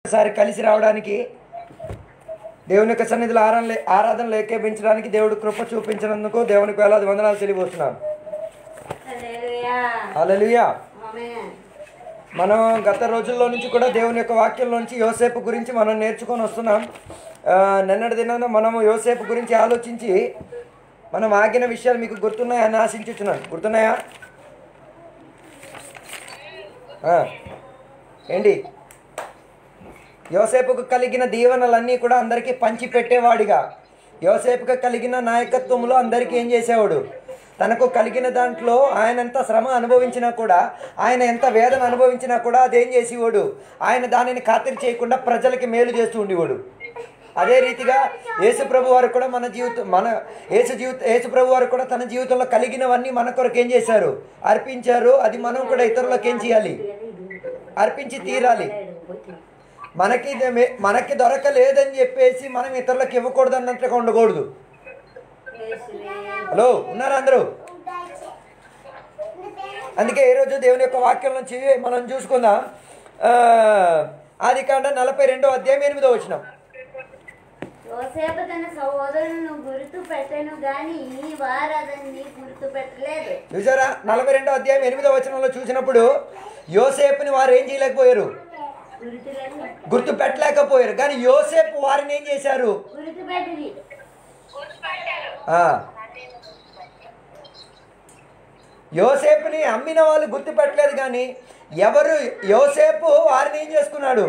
ఒకసారి కలిసి రావడానికి దేవుని యొక్క సన్నిధిలో ఆరాధన ఆరాధనలు ఏకేపించడానికి దేవుడు కృప చూపించినందుకు దేవునికి వేలాది వందనాలు తెలియబోతున్నాను హల్లెలూయా. అలలుయా ఆమేన్. మనం గత రోజుల్లో నుంచి కూడా దేవుని యొక్క వాక్యంలో నుంచి యోసేపు గురించి మనం నేర్చుకొని వస్తున్నాం ఆ, నిన్నటి దినాన మనము యోసేపు గురించి ఆలోచించి మనం ఆగిన విషయాలు మీకు గుర్తున్నాయని ఆశించుచున్నాను గుర్తున్నాయా ఆ, ఏంటి యోసేపుకు కలిగిన దీవెనలన్నీ కూడా అందరికీ పంచి పెట్టేవాడిగా యోసేపుకు కలిగిన నాయకత్వంలో అందరికీ ఏం చేసేవాడు తనకు కలిగిన దాంట్లో ఆయన ఎంత శ్రమ అనుభవించినా కూడా ఆయన ఎంత వేదన అనుభవించినా కూడా అదేం చేసేవాడు ఆయన దానిని ఖాతరు చేయకుండా ప్రజలకి మేలు చేస్తూ ఉండేవాడు అదే రీతిగా యేసు ప్రభు వారు కూడా మన జీవితం మన యేసు జీవిత యేసు ప్రభు వారు కూడా తన జీవితంలో కలిగినవన్నీ మన కొరకు ఏం చేశారు అర్పించారు అది మనం కూడా ఇతరులకు ఏం చేయాలి అర్పించి తీరాలి మనకి ఇది మే- మనకి దొరకలేదని చెప్పేసి మనం ఇతరులకు ఇవ్వకూడదు అన్నట్టుగా ఉండకూడదు యేసువే. హలో ఉన్నారా అందరూ అందుకే ఈరోజు దేవుని యొక్క వాక్యం నుంచి మనం చూసుకుందాం ఆ, ఆది కాండ నలభై రెండో అధ్యాయం ఎనిమిదో వచ్చినాం యోసేపు తన సహోదరులను గుర్తు పెట్టను గాని వారు అతన్ని గుర్తు పెట్టలేదు చూసారా నలభై రెండో అధ్యాయం ఎనిమిదో వచనంలో చూసినప్పుడు యోసేపుని వారు ఏం చేయలేకపోయారు గుర్తులను గుర్తు పెట్టలేకపోయారు కానీ యోసేపు వారిని ఏం చేశారు గుర్తు పెట్టిరి ఆ. యోసేపుని అమ్మిన వాళ్ళు గుర్తుపెట్టలేదు కానీ ఎవరు యోసేపు వారిని ఏం చేసుకున్నాడు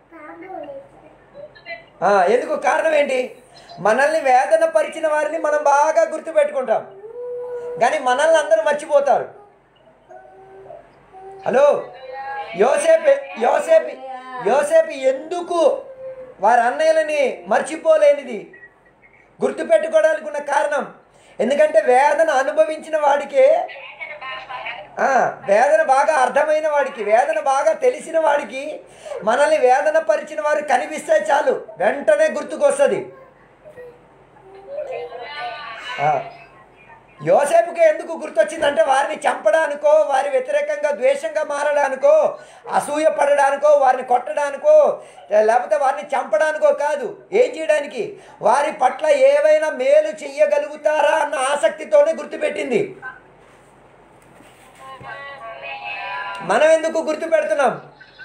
ఆ, ఎందుకు కారణం ఏంటి మనల్ని వేదన పరిచిన వారిని మనం బాగా గుర్తుపెట్టుకుంటాం కానీ మనల్ని అందరూ మర్చిపోతారు హలో యోసేపు యోసేపు యోసేపు ఎందుకు వారి అన్నయ్యలని మర్చిపోలేనిది గుర్తుపెట్టుకోవడానికి ఉన్న కారణం ఎందుకంటే వేదన అనుభవించిన వాడికే ఆ, వేదన బాగా అర్థమైన వాడికి వేదన బాగా తెలిసిన వాడికి మనల్ని వేదన పరిచిన వారు కనిపిస్తే చాలు వెంటనే గుర్తుకొస్తుంది ఆ, యోసేపుకి ఎందుకు గుర్తొచ్చిందంటే వారిని చంపడానికో వారి వ్యతిరేకంగా ద్వేషంగా మారడానికో అసూయ పడడానికో వారిని కొట్టడానికో లేకపోతే వారిని చంపడానికో కాదు ఏం చేయడానికి వారి పట్ల ఏవైనా మేలు చెయ్యగలుగుతారా అన్న ఆసక్తితోనే గుర్తుపెట్టింది మనం ఎందుకు గుర్తు పెడుతున్నాం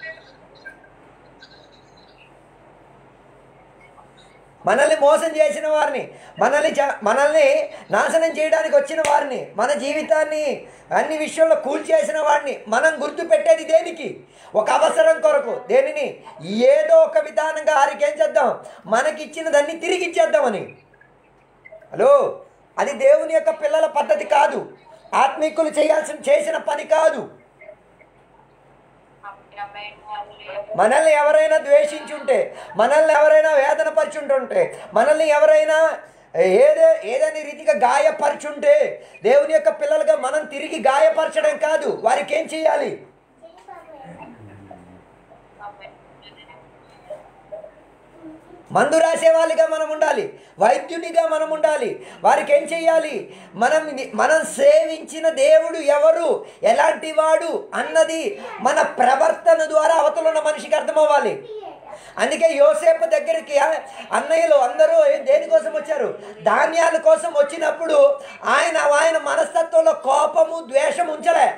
మనల్ని మోసం చేసిన వారిని మనల్ని చ- మనల్ని నాశనం చేయడానికి వచ్చిన వారిని మన జీవితాన్ని అన్ని విషయంలో కూల్చేసిన వాడిని మనం గుర్తు పెట్టేది దేనికి ఒక అవసరం కొరకు దేనిని ఏదో ఒక విధానంగా వారికి ఏం చేద్దాం మనకిచ్చినదాన్ని తిరిగి ఇచ్చేద్దామని హలో అది దేవుని యొక్క పిల్లల పద్ధతి కాదు ఆత్మీకులు చేయాల్సిన చేసిన పని కాదు మనల్ని ఎవరైనా ద్వేషించుంటే మనల్ని ఎవరైనా వేదన పరుచుంటుంటే మనల్ని ఎవరైనా ఏదే ఏదైనా రీతిగా గాయపరచుంటే దేవుని యొక్క పిల్లలుగా మనం తిరిగి గాయపరచడం కాదు వారికి ఏం చేయాలి మందు రాసే వాళ్ళుగా మనం ఉండాలి వైద్యునిగా మనం ఉండాలి వారికి ఏం చెయ్యాలి మనం మనం సేవించిన దేవుడు ఎవరు ఎలాంటి వాడు అన్నది మన ప్రవర్తన ద్వారా అవతల ఉన్న మనిషికి అర్థమవ్వాలి అందుకే యోసేపు దగ్గరికి ఆ- అన్నయ్యలు అందరూ ఏ- దేనికోసం వచ్చారు ధాన్యాల కోసం వచ్చినప్పుడు ఆయన ఆయన మనస్తత్వంలో కోపము ద్వేషం ఉంచలే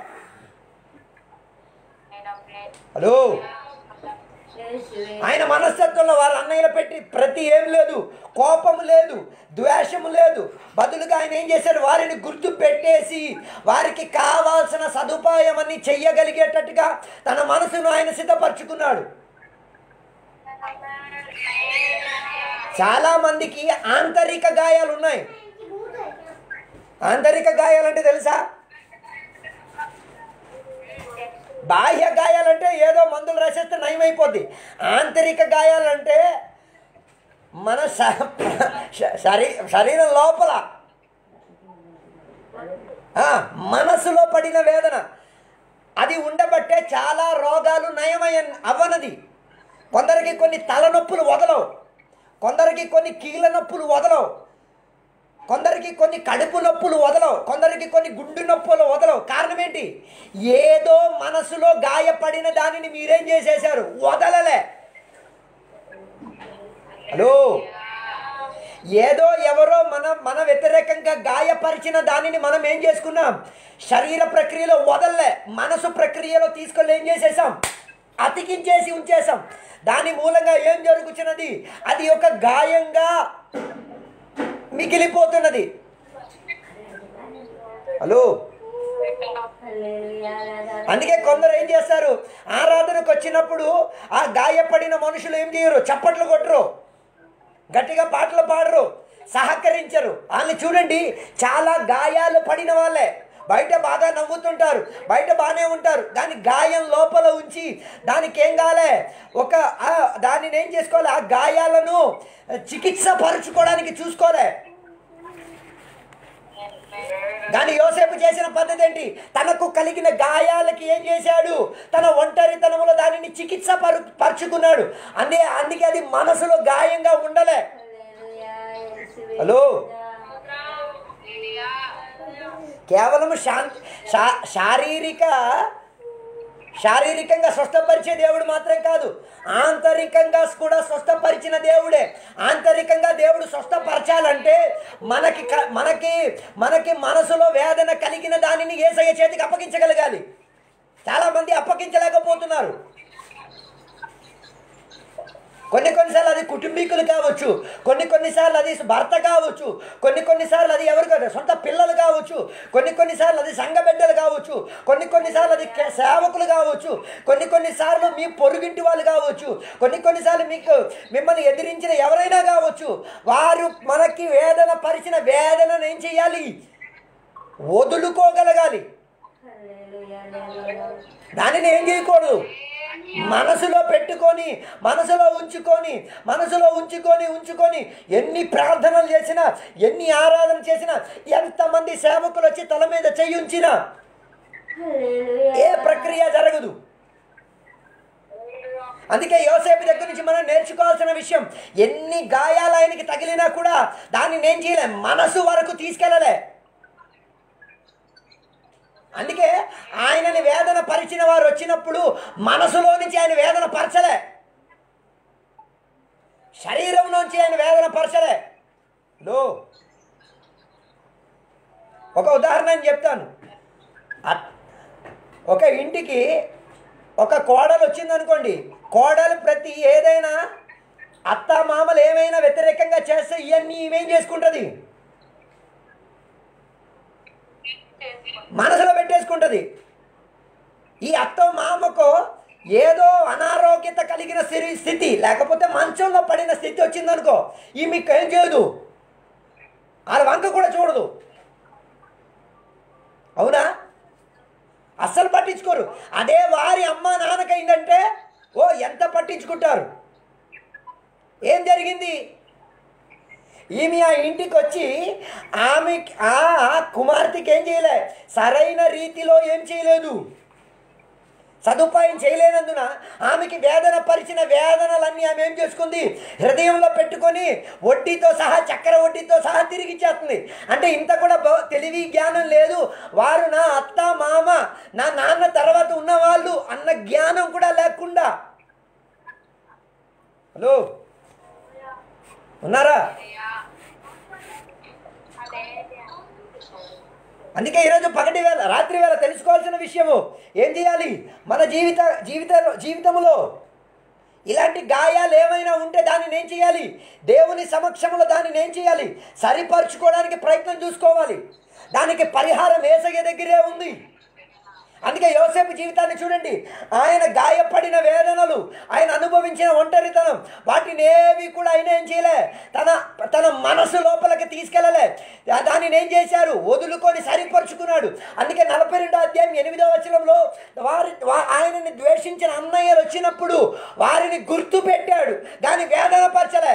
హలో యేసువే. ఆయన మనస్తత్వంలో వాళ్ళ అన్నయ్యలు పెట్టి ప్రతి ఏం లేదు కోపం లేదు ద్వేషము లేదు బదులుగా ఆయన ఏం చేశారు వారిని గుర్తు పెట్టేసి వారికి కావాల్సిన సదుపాయం అన్ని చెయ్యగలిగేటట్టుగా తన మనసును ఆయన సిద్ధపరచుకున్నాడు చాలా మందికి ఆంతరిక గాయాలు ఉన్నాయి ఆంతరిక గాయాలంటే తెలుసా బాహ్య గాయాలంటే ఏదో మందులు రాసేస్తే నయమైపోద్ది ఆంతరిక గాయాలంటే మన శ- శ- శరీ శరీరం లోపల ఆ, మనసులో పడిన వేదన అది ఉండబట్టే చాలా రోగాలు నయమయ అవ్వనది కొందరికి కొన్ని తలనొప్పులు వదలవు కొందరికి కొన్ని కీళ్ళ నొప్పులు వదలవు కొందరికి కొన్ని కడుపు నొప్పులు వదలవు కొందరికి కొన్ని గుండు నొప్పులు వదలవు కారణం ఏంటి ఏదో మనసులో గాయపడిన దానిని మీరేం చేసేశారు వదలలే హలో ఏదో ఎవరో మన మన వ్యతిరేకంగా గాయపరిచిన దానిని మనం ఏం చేసుకున్నాం శరీర ప్రక్రియలో వదల్లే మనసు ప్రక్రియలో తీసుకొని ఏం చేసేసాం అతికించేసి ఉంచేసాం దాని మూలంగా ఏం జరుగుతున్నది అది ఒక గాయంగా మిగిలిపోతున్నది హలో హల్లెలూయా, ఆరాధన. అందుకే కొందరు ఏం చేస్తారు ఆరాధనకు వచ్చినప్పుడు ఆ గాయపడిన మనుషులు ఏం చేయరు చప్పట్లు కొట్టరు గట్టిగా పాటలు పాడరు సహకరించరు వాళ్ళని చూడండి చాలా గాయాలు పడిన వాళ్ళే బయట బాగా నవ్వుతుంటారు బయట బాగానే ఉంటారు దాని గాయం లోపల ఉంచి దానికి ఏం కాలే ఒక ఆ, దానిని ఏం చేసుకోవాలి ఆ గాయాలను చికిత్స పరుచుకోవడానికి చూసుకోలే కానీ యోసేపు చేసిన పద్ధతి ఏంటి తనకు కలిగిన గాయాలకి ఏం చేశాడు తన ఒంటరితనంలో దానిని చికిత్స పరు పరుచుకున్నాడు అందే అందుకే అది మనసులో గాయంగా ఉండలే హల్లెలూయా, యేసువే. హలో కేవలం శాంతి శా- శారీరక శారీరకంగా స్వస్థపరిచే దేవుడు మాత్రం కాదు ఆంతరికంగా కూడా స్వస్థపరిచిన దేవుడే ఆంతరికంగా దేవుడు స్వస్థపరచాలంటే మనకి క- మనకి మనకి మనసులో వేదన కలిగిన దానిని ఏసయ్య చేతికి అప్పగించగలగాలి చాలామంది అప్పగించలేకపోతున్నారు కొన్ని కొన్నిసార్లు అది కుటుంబీకులు కావచ్చు కొన్ని కొన్నిసార్లు అది భర్త కావచ్చు కొన్ని కొన్నిసార్లు అది ఎవరు కాదు సొంత పిల్లలు కావచ్చు కొన్ని కొన్నిసార్లు అది సంఘ బిడ్డలు కావచ్చు కొన్ని కొన్నిసార్లు అది కే- సేవకులు కావచ్చు కొన్ని కొన్నిసార్లు మీ పొరుగింటి వాళ్ళు కావచ్చు కొన్ని కొన్నిసార్లు మీకు మిమ్మల్ని ఎదిరించిన ఎవరైనా కావచ్చు వారు మనకి వేదన పరిచిన వేదనను ఏం చేయాలి వదులుకోగలగాలి హల్లెలూయా, హల్లెలూయా. దానిని ఏం చేయకూడదు మనసులో పెట్టుకొని మనసులో ఉంచుకొని మనసులో ఉంచుకొని ఉంచుకొని ఎన్ని ప్రార్థనలు చేసినా ఎన్ని ఆరాధన చేసినా ఎంతమంది సేవకులు వచ్చి తల మీద చెయ్యి ఉంచినా హల్లెలూయా. ఏ ప్రక్రియ జరగదు అందుకే యోసేపు దగ్గర నుంచి మనం నేర్చుకోవాల్సిన విషయం ఎన్ని గాయాలు ఆయనకి తగిలినా కూడా దాన్ని నేను చేయలే మనసు వరకు తీసుకెళ్ళలే అందుకే ఆయనని వేదన పరిచిన వారు వచ్చినప్పుడు మనసులో నుంచి ఆయన వేదన పరచలే శరీరం నుంచి ఆయన వేదన పరచలే లో ఒక ఉదాహరణ నేను చెప్తాను అట్- ఒక ఇంటికి ఒక కోడలు వచ్చిందనుకోండి కోడలు ప్రతి ఏదైనా అత్త మామలు ఏమైనా వ్యతిరేకంగా చేస్తే ఇవన్నీ ఇవేం చేసుకుంటుంది మనసులో పెట్టేసుకుంటుంది ఈ అత్త మామకు ఏదో అనారోగ్యత కలిగిన స్థితి స్థితి లేకపోతే మంచంలో పడిన స్థితి వచ్చిందనుకో ఈ మీకు ఏం చేయదు వాళ్ళ వంక కూడా చూడదు అవునా అస్సలు పట్టించుకోరు అదే వారి అమ్మ నాన్నకైందంటే ఓ ఎంత పట్టించుకుంటారు ఏం జరిగింది ఈమె ఆ ఇంటికి వచ్చి ఆమె ఆ కుమార్తెకి ఏం చేయలే సరైన రీతిలో ఏం చేయలేదు సదుపాయం చేయలేనందున ఆమెకి వేదన పరిచిన వేదనలన్నీ ఆమె ఏం చేసుకుంది హృదయంలో పెట్టుకొని వడ్డీతో సహా చక్కెర వడ్డీతో సహా తిరిగి ఇచ్చేస్తుంది అంటే ఇంత కూడా బ- తెలివి జ్ఞానం లేదు వారు నా అత్త మామ నా నాన్న తర్వాత ఉన్నవాళ్ళు అన్న జ్ఞానం కూడా లేకుండా హలో ఉన్నారా అందుకే ఈరోజు పగటి వేళ రాత్రి వేళ తెలుసుకోవాల్సిన విషయము ఏం చేయాలి మన జీవిత జీవిత జీవితంలో ఇలాంటి గాయాలు ఏమైనా ఉంటే దానిని ఏం చేయాలి దేవుని సమక్షంలో దానిని ఏం చేయాలి సరిపరచుకోవడానికి ప్రయత్నం చూసుకోవాలి దానికి పరిహారం ఏసయ్య దగ్గరే ఉంది అందుకే యోసేపు జీవితాన్ని చూడండి ఆయన గాయపడిన వేదనలు ఆయన అనుభవించిన ఒంటరితనం వాటిని ఏవి కూడా ఆయన ఏం చేయలే తన తన మనసు లోపలికి తీసుకెళ్ళలే దా- దానిని ఏం చేశారు వదులుకొని సరిపరుచుకున్నాడు అందుకే నలభై రెండో అధ్యాయం ఎనిమిదో వచనంలో వారి వా- ఆయనని ద్వేషించిన అన్నయ్యలు వచ్చినప్పుడు వారిని గుర్తు పెట్టాడు దాని వేదన పరచలే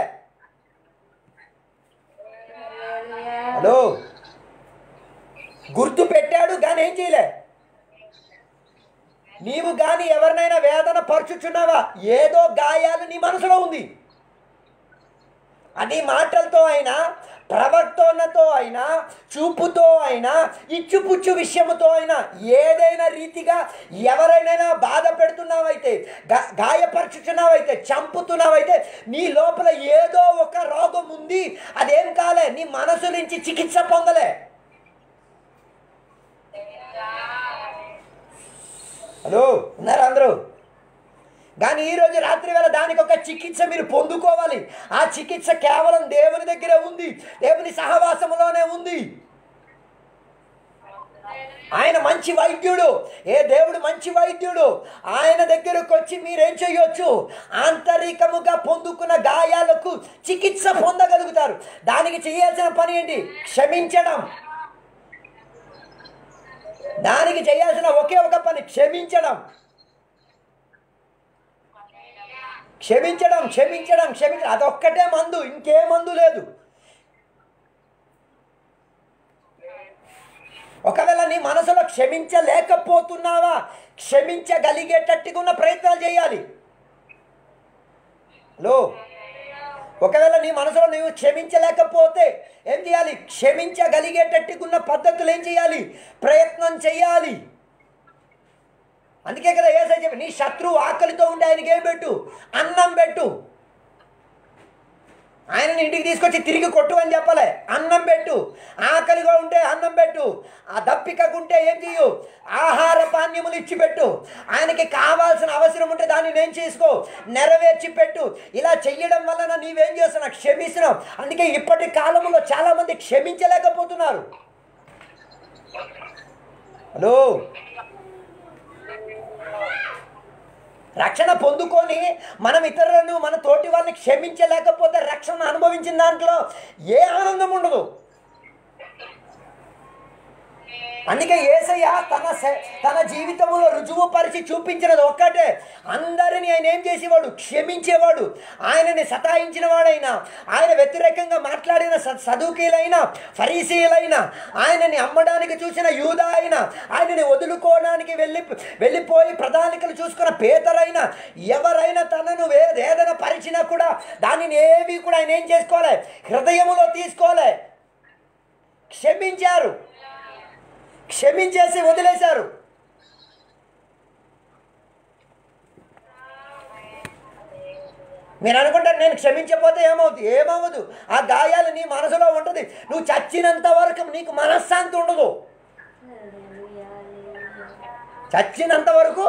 హల్లెలూయా. హలో గుర్తు పెట్టాడు కానీ ఏం చేయలే నీవు కానీ ఎవరినైనా వేదన పరుచుచున్నావా ఏదో గాయాలు నీ మనసులో ఉంది అది మాటలతో అయినా ప్రవర్తనతో అయినా చూపుతో అయినా ఇచ్చుపుచ్చు విషయముతో అయినా ఏదైనా రీతిగా ఎవరైనా బాధ పెడుతున్నావైతే గా- గాయపరుచుతున్నావైతే చంపుతున్నావైతే నీ లోపల ఏదో ఒక రోగం ఉంది అదేం కాలే నీ మనసు నుంచి చికిత్స పొందలే హలో ఉన్నారా అందరూ కానీ ఈరోజు రాత్రి వేళ దానికి ఒక చికిత్స మీరు పొందుకోవాలి ఆ చికిత్స కేవలం దేవుని దగ్గరే ఉంది దేవుని సహవాసములోనే ఉంది ఆయన మంచి వైద్యుడు ఏ దేవుడు మంచి వైద్యుడు ఆయన దగ్గరకు వచ్చి మీరేం చేయొచ్చు ఆంతరికముగా పొందుకున్న గాయాలకు చికిత్స పొందగలుగుతారు దానికి చేయాల్సిన పని ఏంటి క్షమించడం దానికి చేయాల్సిన ఒకే ఒక పని క్షమించడం క్షమించడం క్షమించడం క్షమించడం అదొక్కటే మందు ఇంకే మందు లేదు ఒకవేళ నీ మనసులో క్షమించలేకపోతున్నావా క్షమించగలిగేటట్టుగా ఉన్న ప్రయత్నాలు చేయాలి హలో ఒకవేళ నీ మనసులో నీవు క్షమించలేకపోతే ఏం చేయాలి క్షమించగలిగేటట్టుగా ఉన్న పద్ధతులు ఏం చేయాలి ప్రయత్నం చేయాలి అందుకే కదా ఏసై చెప్పి నీ శత్రువు ఆకలితో ఉంటే ఆయనకి ఏం పెట్టు అన్నం పెట్టు ఆయనని ఇంటికి తీసుకొచ్చి తిరిగి కొట్టు అని చెప్పలే అన్నం పెట్టు ఆకలిగా ఉంటే అన్నం పెట్టు ఆ దప్పికకుంటే ఏం చెయ్యు ఆహార పానీయములు ఇచ్చి పెట్టు ఆయనకి కావాల్సిన అవసరం ఉంటే దాన్ని నేను చేసుకో నెరవేర్చి పెట్టు ఇలా చెయ్యడం వలన నీవేం చేస్తున్నావు క్షమిస్తున్నావు అందుకే ఇప్పటి కాలంలో చాలామంది క్షమించలేకపోతున్నారు హలో రక్షణ పొందుకొని మనం ఇతరులను మన తోటి వాళ్ళని క్షమించలేకపోతే రక్షణ అనుభవించిన దాంట్లో ఏ ఆనందం ఉండదు అందుకే ఏసయ్య తన స- తన జీవితంలో రుజువు పరిచి చూపించినది ఒక్కటే అందరిని ఆయన ఏం చేసేవాడు క్షమించేవాడు ఆయనని సతాయించిన వాడైనా ఆయన వ్యతిరేకంగా మాట్లాడిన స- సదుకీలైనా ఫరీసీలైనా ఆయనని అమ్మడానికి చూసిన యూదా అయినా ఆయనని వదులుకోవడానికి వెళ్ళి వెళ్ళిపోయి ప్రధానికలు చూసుకున్న పేదరైనా ఎవరైనా తనను వే వేదన పరిచినా కూడా దానిని ఏవి కూడా ఆయన ఏం చేసుకోలే హృదయములో తీసుకోలే క్షమించారు క్షమించేసి వదిలేశారు మీరు అనుకుంటారు నేను క్షమించకపోతే ఏమవుతుంది ఏమవ్వదు ఆ గాయాలు నీ మనసులో ఉంటుంది నువ్వు చచ్చినంత వరకు నీకు మనశ్శాంతి ఉండదు హల్లెలూయా, హల్లెలూయా. చచ్చినంత వరకు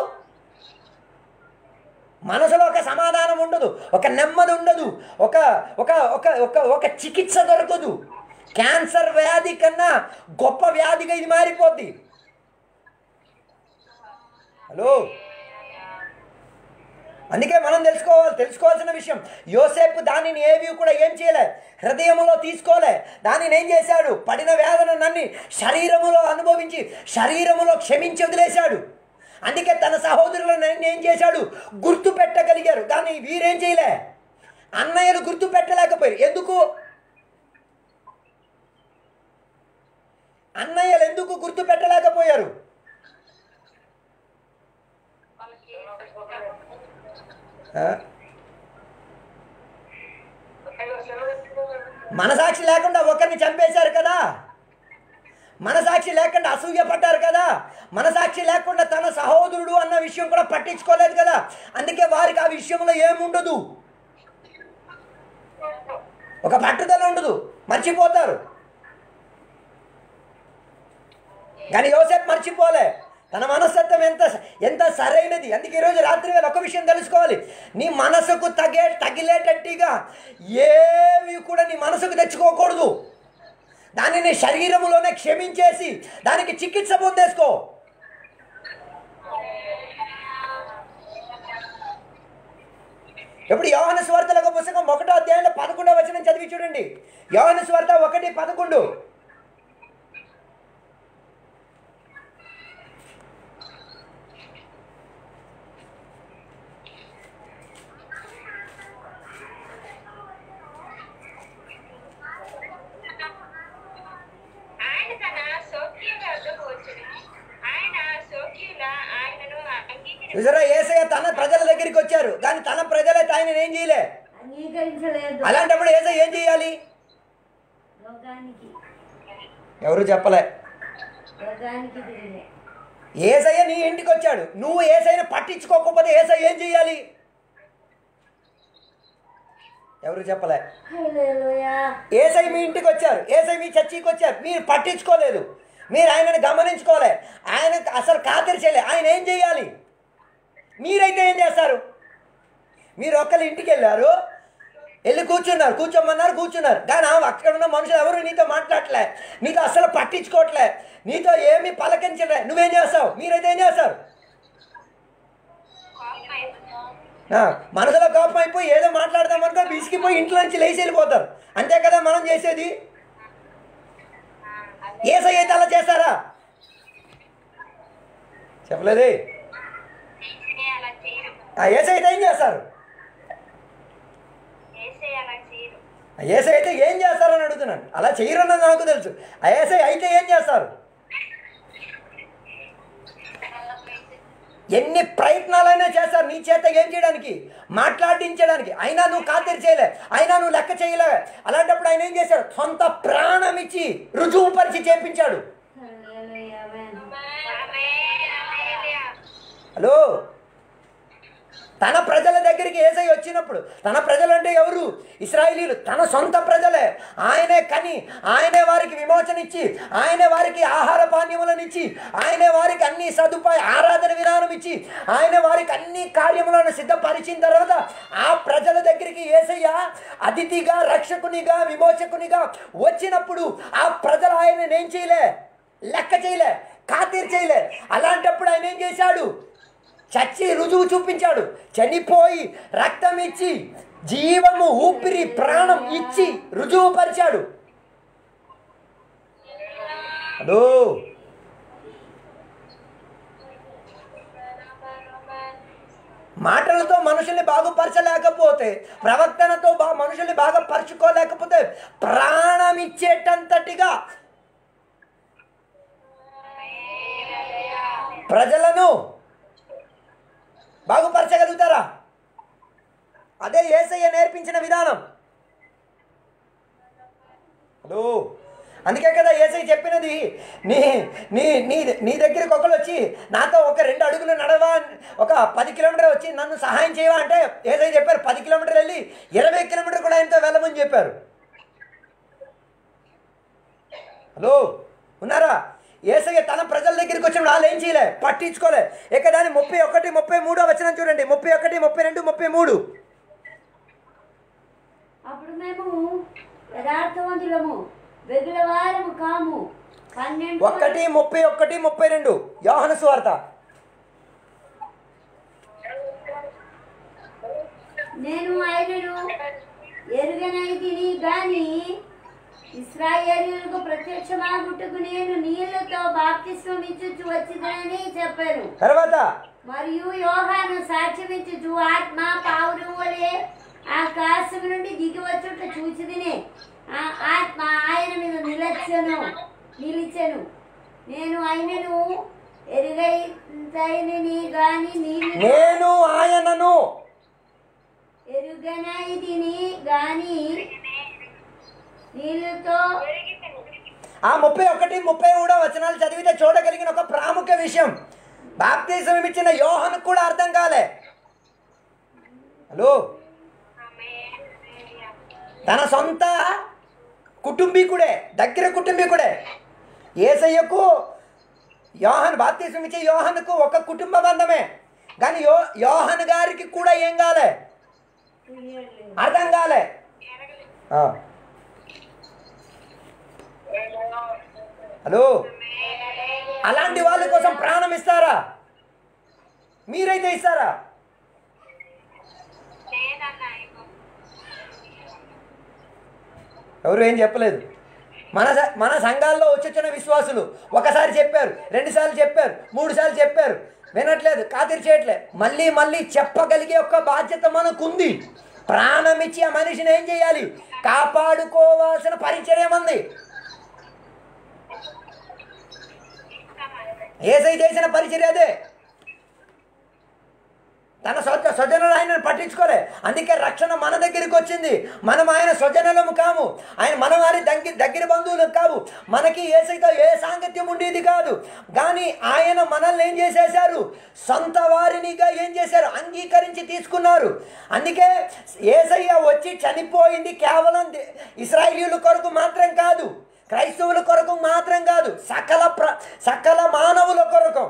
మనసులో ఒక సమాధానం ఉండదు ఒక నెమ్మది ఉండదు ఒక ఒక ఒక ఒక ఒక చికిత్స దొరకదు క్యాన్సర్ వ్యాధి కన్నా గొప్ప వ్యాధిగా ఇది మారిపోద్ది హలో అందుకే మనం తెలుసుకోవాలి తెలుసుకోవాల్సిన విషయం యోసేపు దానిని ఏవి కూడా ఏం చేయలే హృదయములో తీసుకోలే దానిని ఏం చేశాడు పడిన వేదన నన్ని శరీరములో అనుభవించి శరీరములో క్షమించి వదిలేశాడు అందుకే తన సహోదరులను ఆయన ఏం చేశాడు గుర్తు పెట్టగలిగారు కానీ వీరేం చేయలే అన్నయ్యలు గుర్తు పెట్టలేకపోయారు ఎందుకు అన్నయ్యలు ఎందుకు గుర్తు పెట్టలేకపోయారు ఆ? మనసాక్షి లేకుండా ఒకరిని చంపేశారు కదా మనసాక్షి లేకుండా అసూయ పడ్డారు కదా మనసాక్షి లేకుండా తన సహోదరుడు అన్న విషయం కూడా పట్టించుకోలేదు కదా అందుకే వారికి ఆ విషయంలో ఏముండదు ఒక పట్టుదల ఉండదు మర్చిపోతారు కానీ యోసేపు మర్చిపోలే తన మనస్తత్వం ఎంత ఎంత సరైనది అందుకే ఈరోజు రాత్రి వేళ ఒక విషయం తెలుసుకోవాలి నీ మనసుకు తగే తగిలేటట్టుగా ఏవి కూడా నీ మనసుకు తెచ్చుకోకూడదు దానిని శరీరములోనే క్షమించేసి దానికి చికిత్స పొందేసుకో ఇప్పుడు యోహన స్వార్థలకు పుస్తకం ఒకటో అధ్యాయంలో పదకొండో వచనం చదివి చూడండి యోహన స్వార్థ ఒకటి పదకొండు ఆయన తన సౌఖ్యుల వద్దకు వచ్చును ఆయన సౌఖ్యుల ఆయనను అంగీకరి చూసారా ఏసయ్య తన ప్రజల దగ్గరికి వచ్చారు కానీ తన ప్రజలే ఆయన ఏం చేయలే అంగీకరించలేదు అలాంటప్పుడు ఏసై ఏం చేయాలి లోకానికి ఎవరు చెప్పలే లోకానికి తిరిగి ఏసయ్య నీ ఇంటికి వచ్చాడు నువ్వు ఏసైని పట్టించుకోకపోతే ఏసై ఏం చేయాలి ఎవరు చెప్పలే హల్లెలూయా ఏసై మీ ఇంటికి వచ్చారు ఏసై మీ చర్చికి వచ్చారు మీరు పట్టించుకోలేదు మీరు ఆయనను గమనించుకోలే ఆయన అసలు ఖాతరు చేయలే ఆయన ఏం చేయాలి మీరైతే ఏం చేస్తారు మీరు ఒక్కరి ఇంటికి వెళ్ళారు వెళ్ళి కూర్చున్నారు కూర్చోమన్నారు కూర్చున్నారు కానీ ఆ అక్కడ ఉన్న మనుషులు ఎవరు నీతో మాట్లాడలే నీతో అసలు పట్టించుకోవట్లే నీతో ఏమీ పలకించలే నువ్వేం చేస్తావు మీరైతే ఏం చేస్తారు కోపం అయిపోతుంది ఆ, మనసులో కోపం అయిపోయి ఏదో మాట్లాడదాం అనుకో బిసికిపోయి ఇంట్లో నుంచి లేచి వెళ్ళిపోతారు అంతే కదా మనం చేసేది ఏసై అయితే అలా చేస్తారా చెప్పలేదే ఏసే అలా చేయరు ఆ ఏసై అయితే ఏం చేస్తారు ఏసే అలా చేయరు ఆ ఏసై అయితే ఏం చేస్తారని అడుగుతున్నాను అలా చేయరన్నది నాకు తెలుసు ఆ ఏసై అయితే ఏం చేస్తారు ఎన్ని ప్రయత్నాలైనా చేస్తారు నీ చేత ఏం చేయడానికి మాట్లాడించడానికి అయినా నువ్వు ఖాతరు చేయలే అయినా నువ్వు లెక్క చేయలే అలాంటప్పుడు ఆయన ఏం చేశాడు సొంత ప్రాణం ఇచ్చి రుజువు పరిచి చేపించాడు హల్లెలూయా ఆమేన్ ఆమేన్ హల్లెలూయా హలో తన ప్రజల దగ్గరికి ఏసై వచ్చినప్పుడు తన ప్రజలంటే ఎవరు ఇస్రాయిలీలు తన సొంత ప్రజలే ఆయనే కని ఆయనే వారికి విమోచన ఇచ్చి ఆయనే వారికి ఆహార పానీయములను ఇచ్చి ఆయనే వారికి అన్ని సదుపాయ ఆరాధన విధానం ఇచ్చి ఆయన వారికి అన్ని కార్యములను సిద్ధపరిచిన తర్వాత ఆ ప్రజల దగ్గరికి ఏసయ్య అతిథిగా రక్షకునిగా విమోచకునిగా వచ్చినప్పుడు ఆ ప్రజలు ఆయన ఏం చేయలే లెక్క చేయలే ఖాతీరు చేయలే అలాంటప్పుడు ఆయన ఏం చేశాడు చచ్చి రుజువు చూపించాడు చనిపోయి రక్తం ఇచ్చి జీవము ఊపిరి ప్రాణం ఇచ్చి రుజువు పరిచాడు హలో మాటలతో మనుషుల్ని బాగుపరచలేకపోతే ప్రవర్తనతో బా మనుషుల్ని బాగా పరుచుకోలేకపోతే ప్రాణం ఇచ్చేటంతటిగా ప్రజలను బాగుపరచగలుగుతారా అదే ఏసయ్య నేర్పించిన విధానం హలో అందుకే కదా ఏసై చెప్పినది నీ నీ నీ నీ దగ్గరికి ఒకరు వచ్చి నాతో ఒక రెండు అడుగులు నడవా ఒక పది కిలోమీటర్ వచ్చి నన్ను సహాయం చేయవా అంటే ఏసై చెప్పారు పది కిలోమీటర్లు వెళ్ళి ఇరవై కిలోమీటర్ కూడా ఆయనతో వెళ్ళమని చెప్పారు హలో ఉన్నారా ఏసయ్య తన ప్రజల దగ్గరికి వచ్చినప్పుడు వాళ్ళు ఏం చేయలే పట్టించుకోలే ఇక దాని ముప్పై ఒకటి ముప్పై మూడో వచ్చిన చూడండి ముప్పై ఒకటి ముప్పై రెండు ముప్పై మూడు అప్పుడు మేము యథార్థవంతులము వెగులవారము కాము పన్నెండు ఒకటి ముప్పై ఒకటి ముప్పై రెండు యోహన సువార్త నేను ఆయనను ఎరుగనైతిని గాని ఇస్రాయేలీయులకు ప్రత్యక్షమాగుటకు నేను నీళ్లతో బాప్తిస్వం ఇచ్చుచు వచ్చిందని చెప్పారు తర్వాత మరియు యోహాను సాక్ష్యమిచ్చుచు ఆత్మ పావురం వలె ఆకాశం నుండి దిగి వచ్చుట చూచిదినే ఆ ఆత్మ ఆయన మీద నిలచెను నిలిచెను నేను ఆయనను ఎరుగైతని గాని నీళ్ళు నేను ఆయనను ఎరుగనైతిని గాని నీళ్ళతో ఆ ముప్పై ఒకటి ముప్పై మూడో వచనాలు చదివితే చూడగలిగిన ఒక ప్రాముఖ్య విషయం బాప్తీసం ఇచ్చిన యోహను కూడా అర్థం కాలే హలో ఆమేన్ హల్లెలూయా తన సొంత కుటుంబీకుడే దగ్గర కుటుంబీకుడే ఏసయ్యకు యోహన్ బాప్తీసం ఇచ్చే యోహన్కు ఒక కుటుంబ బంధమే కానీ యో యోహన్ గారికి కూడా ఏం కాలే అర్థం కాలే ఆ. హలో అలాంటి వాళ్ళ కోసం ప్రాణం ఇస్తారా మీరైతే ఇస్తారా లేదన్నా ఇవ్వం ఎవరు ఏం చెప్పలేదు మన స- మన సంఘాల్లో వచ్చొచ్చిన విశ్వాసులు ఒకసారి చెప్పారు రెండుసార్లు చెప్పారు మూడు సార్లు చెప్పారు వినట్లేదు ఖాతిరి చేయట్లేదు మళ్ళీ మళ్ళీ చెప్పగలిగే ఒక బాధ్యత మనకుంది ప్రాణం ఇచ్చి ఆ మనిషిని ఏం చేయాలి కాపాడుకోవాల్సిన పరిచయం ఉంది ఏసై చేసిన పరిచర్య అదే తన స్వజ స్వజనులు ఆయనను పట్టించుకోలే అందుకే రక్షణ మన దగ్గరికి వచ్చింది మనం ఆయన స్వజనులము కాము ఆయన మన వారి దగ్గర దగ్గర బంధువులు కావు మనకి ఏసైతో ఏ సాంగత్యం ఉండేది కాదు కానీ ఆయన మనల్ని ఏం చేసేశారు సొంత వారినిగా ఏం చేశారు అంగీకరించి తీసుకున్నారు అందుకే ఏసయ్య వచ్చి చనిపోయింది కేవలం దే- ఇస్రాయేలీయుల కొరకు మాత్రం కాదు క్రైస్తవుల కొరకు మాత్రం కాదు సకల ప్ర సకల మానవుల కొరకు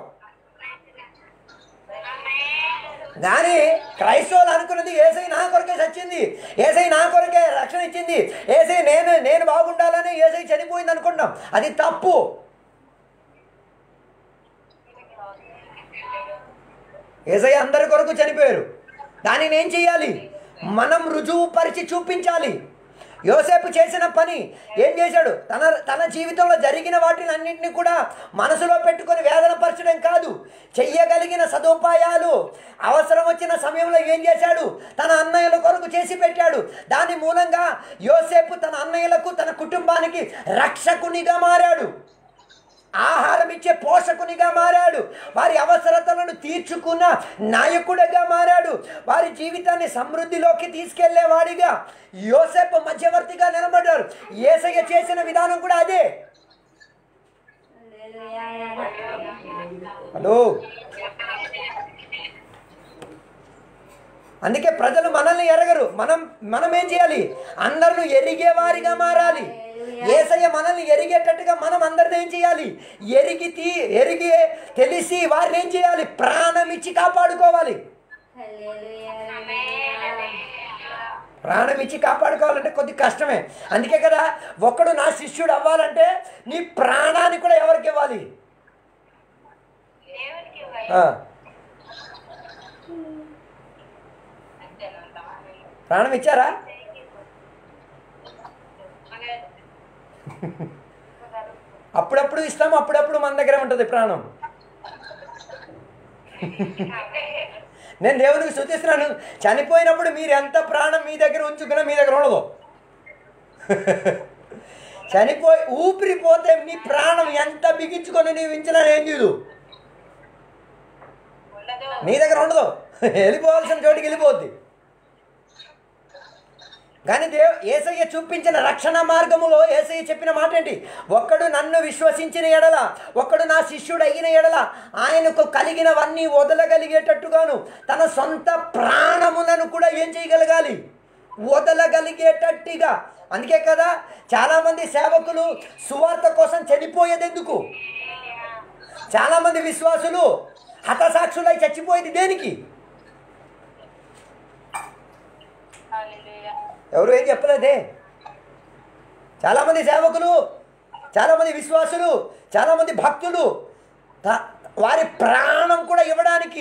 కానీ క్రైస్తవులు అనుకున్నది ఏసై నా కొరకే చచ్చింది ఏసై నా కొరకే రక్షణ ఇచ్చింది ఏసై నేను నేను బాగుండాలని ఏసై చనిపోయింది అనుకుంటాం అది తప్పు ఏసై అందరి కొరకు చనిపోయారు దానిని ఏం చేయాలి మనం రుజువు పరిచి చూపించాలి యోసేపు చేసిన పని ఏం చేశాడు తన తన జీవితంలో జరిగిన వాటిని అన్నింటినీ కూడా మనసులో పెట్టుకొని వేదన పరచడం కాదు చెయ్యగలిగిన సదుపాయాలు అవసరం వచ్చిన సమయంలో ఏం చేశాడు తన అన్నయ్యల కొరకు చేసి పెట్టాడు దాని మూలంగా యోసేపు తన అన్నయ్యలకు తన కుటుంబానికి రక్షకునిగా మారాడు ఆహారం ఇచ్చే పోషకునిగా మారాడు వారి అవసరతలను తీర్చుకున్న నాయకుడిగా మారాడు వారి జీవితాన్ని సమృద్ధిలోకి తీసుకెళ్లేవాడిగా యోసేపు మధ్యవర్తిగా నిలబడ్డారు ఏసయ్య చేసిన విధానం కూడా అదే హలో అందుకే ప్రజలు మనల్ని ఎరగరు మనం మనం ఏం చేయాలి అందరిని ఎరిగే వారిగా మారాలి ఏసయ్య మనల్ని ఎరిగేటట్టుగా మనం అందరిని ఏం చేయాలి ఎరిగి తీ ఎరిగి తెలిసి వారిని ఏం చేయాలి ప్రాణం ఇచ్చి కాపాడుకోవాలి ప్రాణం ఇచ్చి కాపాడుకోవాలంటే కొద్ది కష్టమే అందుకే కదా ఒక్కడు నా శిష్యుడు అవ్వాలంటే నీ ప్రాణాన్ని కూడా ఎవరికి ఇవ్వాలి దేవునికి ఇవ్వాలి. ఆ, అంతేనంటావా? ప్రాణం ఇచ్చారా మన- అప్పుడప్పుడు ఇస్తాం అప్పుడప్పుడు మన దగ్గర ఉంటుంది ప్రాణం నేను దేవునికి శుద్ధిస్తున్నాను చనిపోయినప్పుడు మీరు ఎంత ప్రాణం మీ దగ్గర ఉంచుకున్నా మీ దగ్గర ఉండదు చనిపోయి ఊపిరిపోతే మీ ప్రాణం ఎంత బిగించుకొని నీవు ఉంచినా ఏం చేయదు ఉండదు నీ దగ్గర ఉండదు వెళ్ళిపోవాల్సిన చోటికి వెళ్ళిపోద్ది కానీ దేవ్ ఏసయ్య చూపించిన రక్షణ మార్గములో ఏసయ్య చెప్పిన మాట ఏంటి ఒక్కడు నన్ను విశ్వసించిన ఎడల ఒక్కడు నా శిష్యుడు అయిన ఎడల ఆయనకు కలిగినవన్నీ వదలగలిగేటట్టుగాను తన సొంత ప్రాణములను కూడా ఏం చేయగలగాలి వదలగలిగేటట్టుగా అందుకే కదా చాలామంది సేవకులు సువార్త కోసం చనిపోయేది ఎందుకు చాలామంది విశ్వాసులు హతసాక్షులై చచ్చిపోయేది దేనికి హల్లెలూయా. ఎవరు ఏం చెప్పలేదే చాలామంది సేవకులు చాలామంది విశ్వాసులు చాలామంది భక్తులు త- వారి ప్రాణం కూడా ఇవ్వడానికి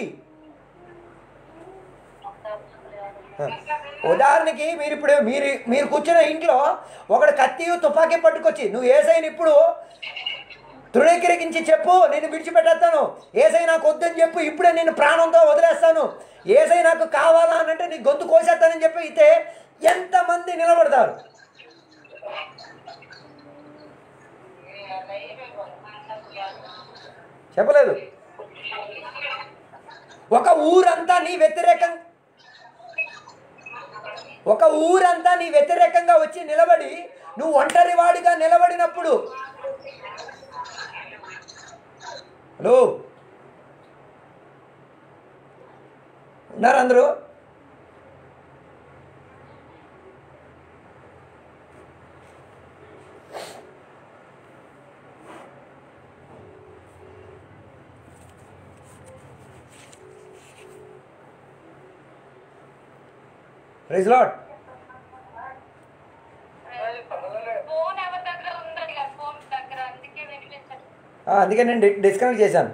ఉదాహరణకి మీరు ఇప్పుడు మీరు మీరు కూర్చున్న ఇంట్లో ఒకడు కత్తి తుపాకీ పట్టుకొచ్చి నువ్వు ఏసైని ఇప్పుడు తృణీకరించి చెప్పు నేను విడిచిపెట్టేస్తాను ఏసై నాకు వద్దని చెప్పు ఇప్పుడే నేను ప్రాణంతో వదిలేస్తాను ఏసై నాకు కావాలా అని అంటే నీ గొంతు కోసేస్తానని చెప్పి అయితే ఎంతమంది నిలబడతారు చెప్పలేదు ఒక ఊరంతా నీ వ్యతిరేకం ఒక ఊరంతా నీ వ్యతిరేకంగా వచ్చి నిలబడి నువ్వు ఒంటరి వాడిగా నిలబడినప్పుడు హలో ఉన్నారు అందరూ ప్రైజ్ లాడ్ ఫోన్ ఎవరి దగ్గర ఉందండి ఫోన్ దగ్గర అందుకే వినిపించదు అందుకే నేను డి- డిస్కనెక్ట్ చేశాను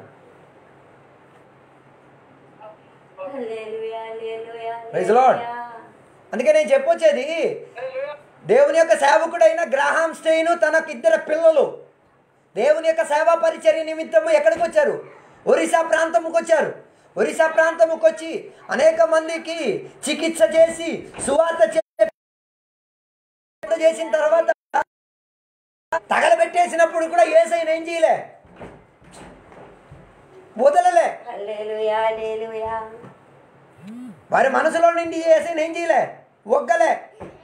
Praise the Lord. అందుకే నేను చెప్పొచ్చేది దేవుని యొక్క సేవకుడైన గ్రాహాం స్టెయిన్ తనకు ఇద్దరు పిల్లలు దేవుని యొక్క సేవా పరిచర్య నిమిత్తము ఎక్కడికి వచ్చారు ఒరిస్సా ప్రాంతముకు వచ్చారు ఒరిస్సా ప్రాంతముకు వచ్చి అనేక మందికి చికిత్స చేసి సువార్త చే- చేసిన తర్వాత తగలబెట్టేసినప్పుడు కూడా ఏసైన ఏం చేయలే వదలలే హల్లెలూయా హల్లెలూయా వారి మనసులో నుండి ఏసైని ఏం చేయలే ఒగ్గలే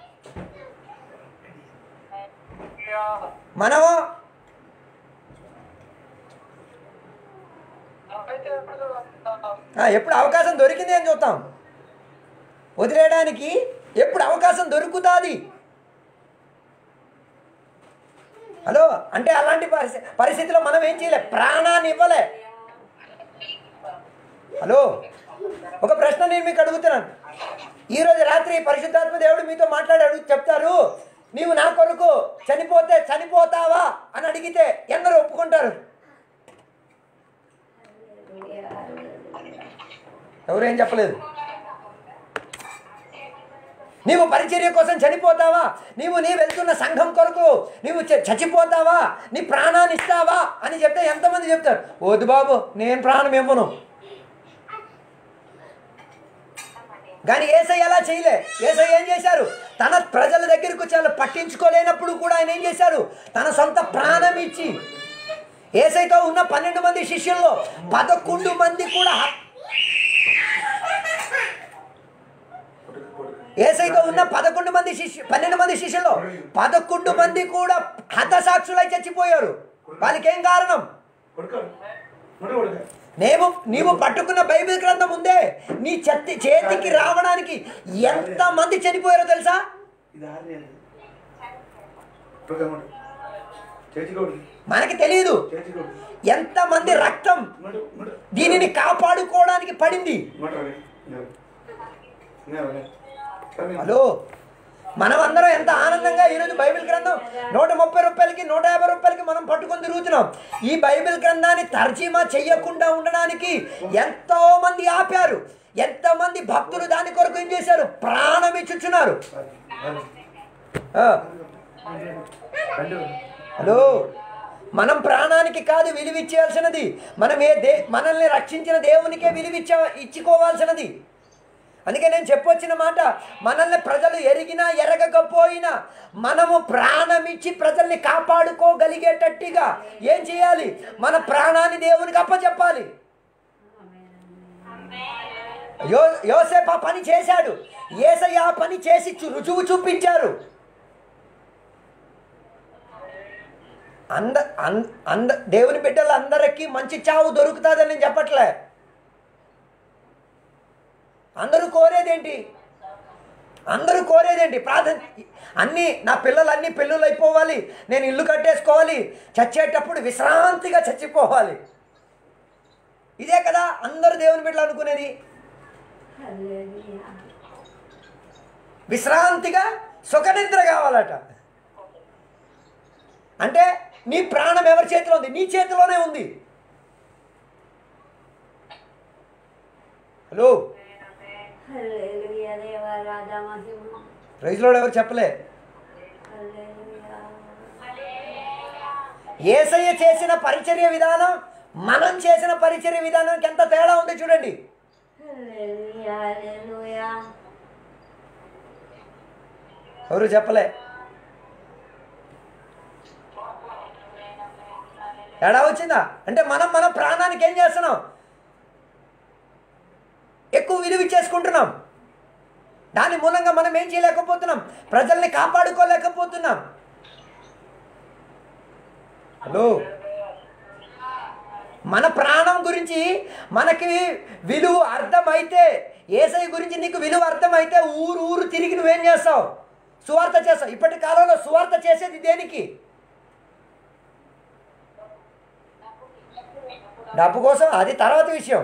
మనము ఆ, ఎప్పుడు అవకాశం దొరికింది అని చూస్తాం వదిలేయడానికి ఎప్పుడు అవకాశం దొరుకుతుంది హలో అంటే అలాంటి పరిస్థితి పరిస్థితిలో మనం ఏం చేయలే ప్రాణాన్ని ఇవ్వలే హలో ఒక ప్రశ్న నేను మీకు అడుగుతున్నాను ఈరోజు రాత్రి పరిశుద్ధాత్మ దేవుడు మీతో మాట్లాడాడు చెప్తారు నీవు నా కొరకు చనిపోతే చనిపోతావా అని అడిగితే ఎందరూ ఒప్పుకుంటారు ఎవరేం చెప్పలేదు నీవు పరిచర్య కోసం చనిపోతావా నీవు నీ వెళ్తున్న సంఘం కొరకు నీవు చ- చచ్చిపోతావా నీ ప్రాణాన్ని ఇస్తావా అని చెప్తే ఎంతమంది చెప్తారు వద్దు బాబు నేను ప్రాణం ఇవ్వను కానీ ఏసై ఎలా చేయలే ఏసై ఏం చేశారు తన ప్రజల దగ్గరకు చాలా పట్టించుకోలేనప్పుడు కూడా ఆయన ఏం చేశారు తన సొంత ప్రాణం ఇచ్చి ఏసైతో ఉన్న పన్నెండు మంది శిష్యుల్లో పదకొండు మంది కూడా హ- ఏసైతో ఉన్న పదకొండు మంది శిష్యు పన్నెండు మంది శిష్యుల్లో పదకొండు మంది కూడా హతసాక్షులై చచ్చిపోయారు వాళ్ళకేం కారణం నేను నీవు పట్టుకున్న బైబిల్ గ్రంథం ఉందే నీ చెత్తి చేతికి రావడానికి ఎంత మంది చనిపోయారో తెలుసా మనకి తెలియదు ఎంత మంది రక్తం దీనిని కాపాడుకోవడానికి పడింది హలో మనం అందరం ఎంత ఆనందంగా ఈరోజు బైబిల్ గ్రంథం నూట ముప్పై రూపాయలకి నూట యాభై రూపాయలకి మనం పట్టుకొని తిరుగుతున్నాం ఈ బైబిల్ గ్రంథాన్ని తర్జీమా చేయకుండా ఉండడానికి ఎంతో మంది ఆపారు ఎంతమంది భక్తులు దాని కొరకు ఏం చేశారు ప్రాణం ఇచ్చుచున్నారు ఆ, హలో మనం ప్రాణానికి కాదు విలువిచ్చేయాల్సినది మనం ఏ దే మనల్ని రక్షించిన దేవునికే విలువిచ్చ ఇచ్చుకోవాల్సినది అందుకే నేను చెప్పొచ్చిన మాట మనల్ని ప్రజలు ఎరిగినా ఎరగకపోయినా మనము ప్రాణమిచ్చి ప్రజల్ని కాపాడుకోగలిగేటట్టుగా ఏం చేయాలి మన ప్రాణాన్ని దేవునికి అప్పచెప్పాలి యో యోసేపు ఆ పని చేశాడు ఏసయ్య ఆ పని చేసి చు- రుజువు చూపించారు అంద అంద అంద దేవుని బిడ్డలు అందరికీ మంచి చావు దొరుకుతుందని నేను చెప్పట్లే అందరూ కోరేదేంటి అందరూ కోరేదేంటి ప్రార్థన అన్నీ నా పిల్లలు అన్నీ పెళ్ళిళ్ళు అయిపోవాలి నేను ఇల్లు కట్టేసుకోవాలి చచ్చేటప్పుడు విశ్రాంతిగా చచ్చిపోవాలి ఇదే కదా అందరూ దేవుని బిడ్డలు అనుకునేది విశ్రాంతిగా సుఖనిద్ర కావాలట అంటే నీ ప్రాణం ఎవరి చేతిలో ఉంది నీ చేతిలోనే ఉంది హలో హల్లెలూయా దేవా రాజా మహిమ ప్రైజ్లో ఎవరు చెప్పలే హల్లెలూయా ఏసయ్య చేసిన పరిచర్య విధానం మనం చేసిన పరిచర్య విధానానికి ఎంత తేడా ఉంది చూడండి హల్లెలూయా హల్లెలూయా ఎవరు చెప్పలే తేడా వచ్చిందా అంటే మనం మన ప్రాణానికి ఏం చేస్తున్నాం ఎక్కువ విలువ చేసుకుంటున్నాం దాని మూలంగా మనం ఏం చేయలేకపోతున్నాం ప్రజల్ని కాపాడుకోలేకపోతున్నాం హలో మన ప్రాణం గురించి మనకి విలువ అర్థమైతే ఏసై గురించి నీకు విలువ అర్థమైతే ఊరు ఊరు తిరిగి నువ్వేం చేస్తావు సువార్త చేస్తావు ఇప్పటి కాలంలో సువార్త చేసేది దేనికి డబ్బు కోసం అది తర్వాత విషయం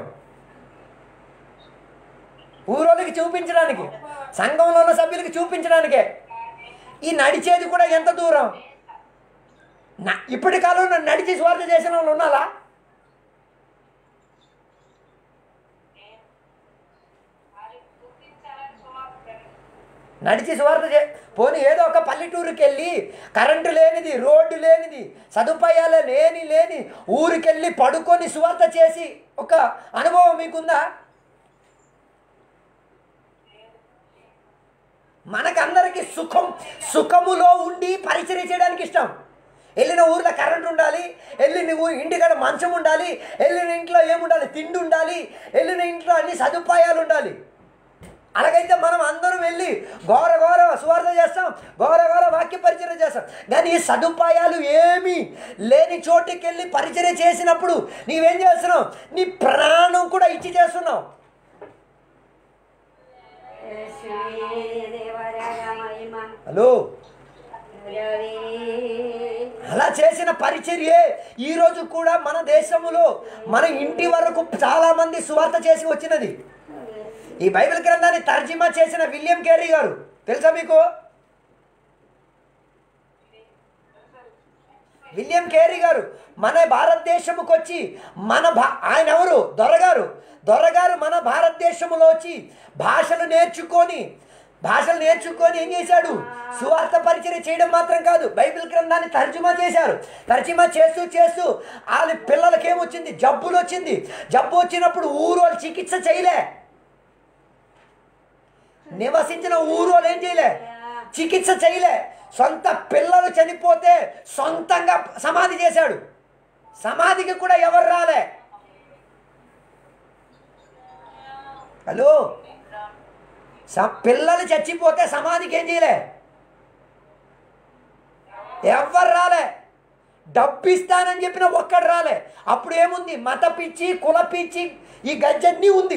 ఊరోళ్ళకి చూపించడానికి సంఘంలో ఉన్న సభ్యులకి చూపించడానికే ఈ నడిచేది కూడా ఎంత దూరం నా ఇప్పటి కాలంలో నడిచి స్వార్థ చేసిన వాళ్ళు ఉన్నారా నడిచి స్వార్థ చే పోనీ ఏదో ఒక పల్లెటూరుకి వెళ్ళి కరెంటు లేనిది రోడ్డు లేనిది సదుపాయాలు లేని లేని ఊరికెళ్ళి పడుకొని స్వార్థ చేసి ఒక అనుభవం మీకుందా మనకందరికి సుఖం సుఖములో ఉండి పరిచర్య చేయడానికి ఇష్టం వెళ్ళిన ఊర్లో కరెంట్ ఉండాలి వెళ్ళిన ఊ- ఇంటికాడ మంచం ఉండాలి వెళ్ళిన ఇంట్లో ఏముండాలి తిండి ఉండాలి వెళ్ళిన ఇంట్లో అన్ని సదుపాయాలు ఉండాలి అలాగైతే మనం అందరం వెళ్ళి ఘోర ఘోర సువార్త చేస్తాం ఘోర ఘోర వాక్య పరిచర్య చేస్తాం కానీ ఈ సదుపాయాలు ఏమీ లేని చోటుకి వెళ్ళి పరిచర్య చేసినప్పుడు నీవేం చేస్తున్నావు నీ ప్రాణం కూడా ఇచ్చి చేస్తున్నావు యేసువే దేవరాగా మహిమ హలో రవి అలా చేసిన పరిచర్యే ఈరోజు కూడా మన దేశంలో మన ఇంటి వరకు చాలామంది సువార్త చేసి వచ్చినది ఈ బైబిల్ గ్రంథాన్ని తర్జుమా చేసిన విలియం కేరీ గారు తెలుసా మీకు విలియం కేరీ గారు మన భారతదేశముకు వచ్చి మన భా ఆయన ఎవరు దొరగారు దొరగారు మన భారతదేశంలో వచ్చి భాషలు నేర్చుకొని భాషలు నేర్చుకొని ఏం చేశాడు సువార్త పరిచయం చేయడం మాత్రం కాదు బైబిల్ గ్రంథాన్ని తర్జుమా చేశారు తర్జుమా చేస్తూ చేస్తూ వాళ్ళ పిల్లలకి ఏమొచ్చింది జబ్బులు వచ్చింది జబ్బు వచ్చినప్పుడు ఊరోళ్ళు చికిత్స చేయలే నివసించిన ఊరోళ్ళు ఏం చేయలే చికిత్స చేయలే సొంత పిల్లలు చనిపోతే సొంతంగా సమాధి చేశాడు సమాధికి కూడా ఎవరు రాలే హలో స- పిల్లలు చచ్చిపోతే సమాధికి ఏం చేయలే ఎవ్వరు రాలే డబ్బు ఇస్తానని చెప్పిన ఒక్కడు రాలే అప్పుడు ఏముంది మత పిచ్చి కుల పిచ్చి ఈ గజ్జన్నీ ఉంది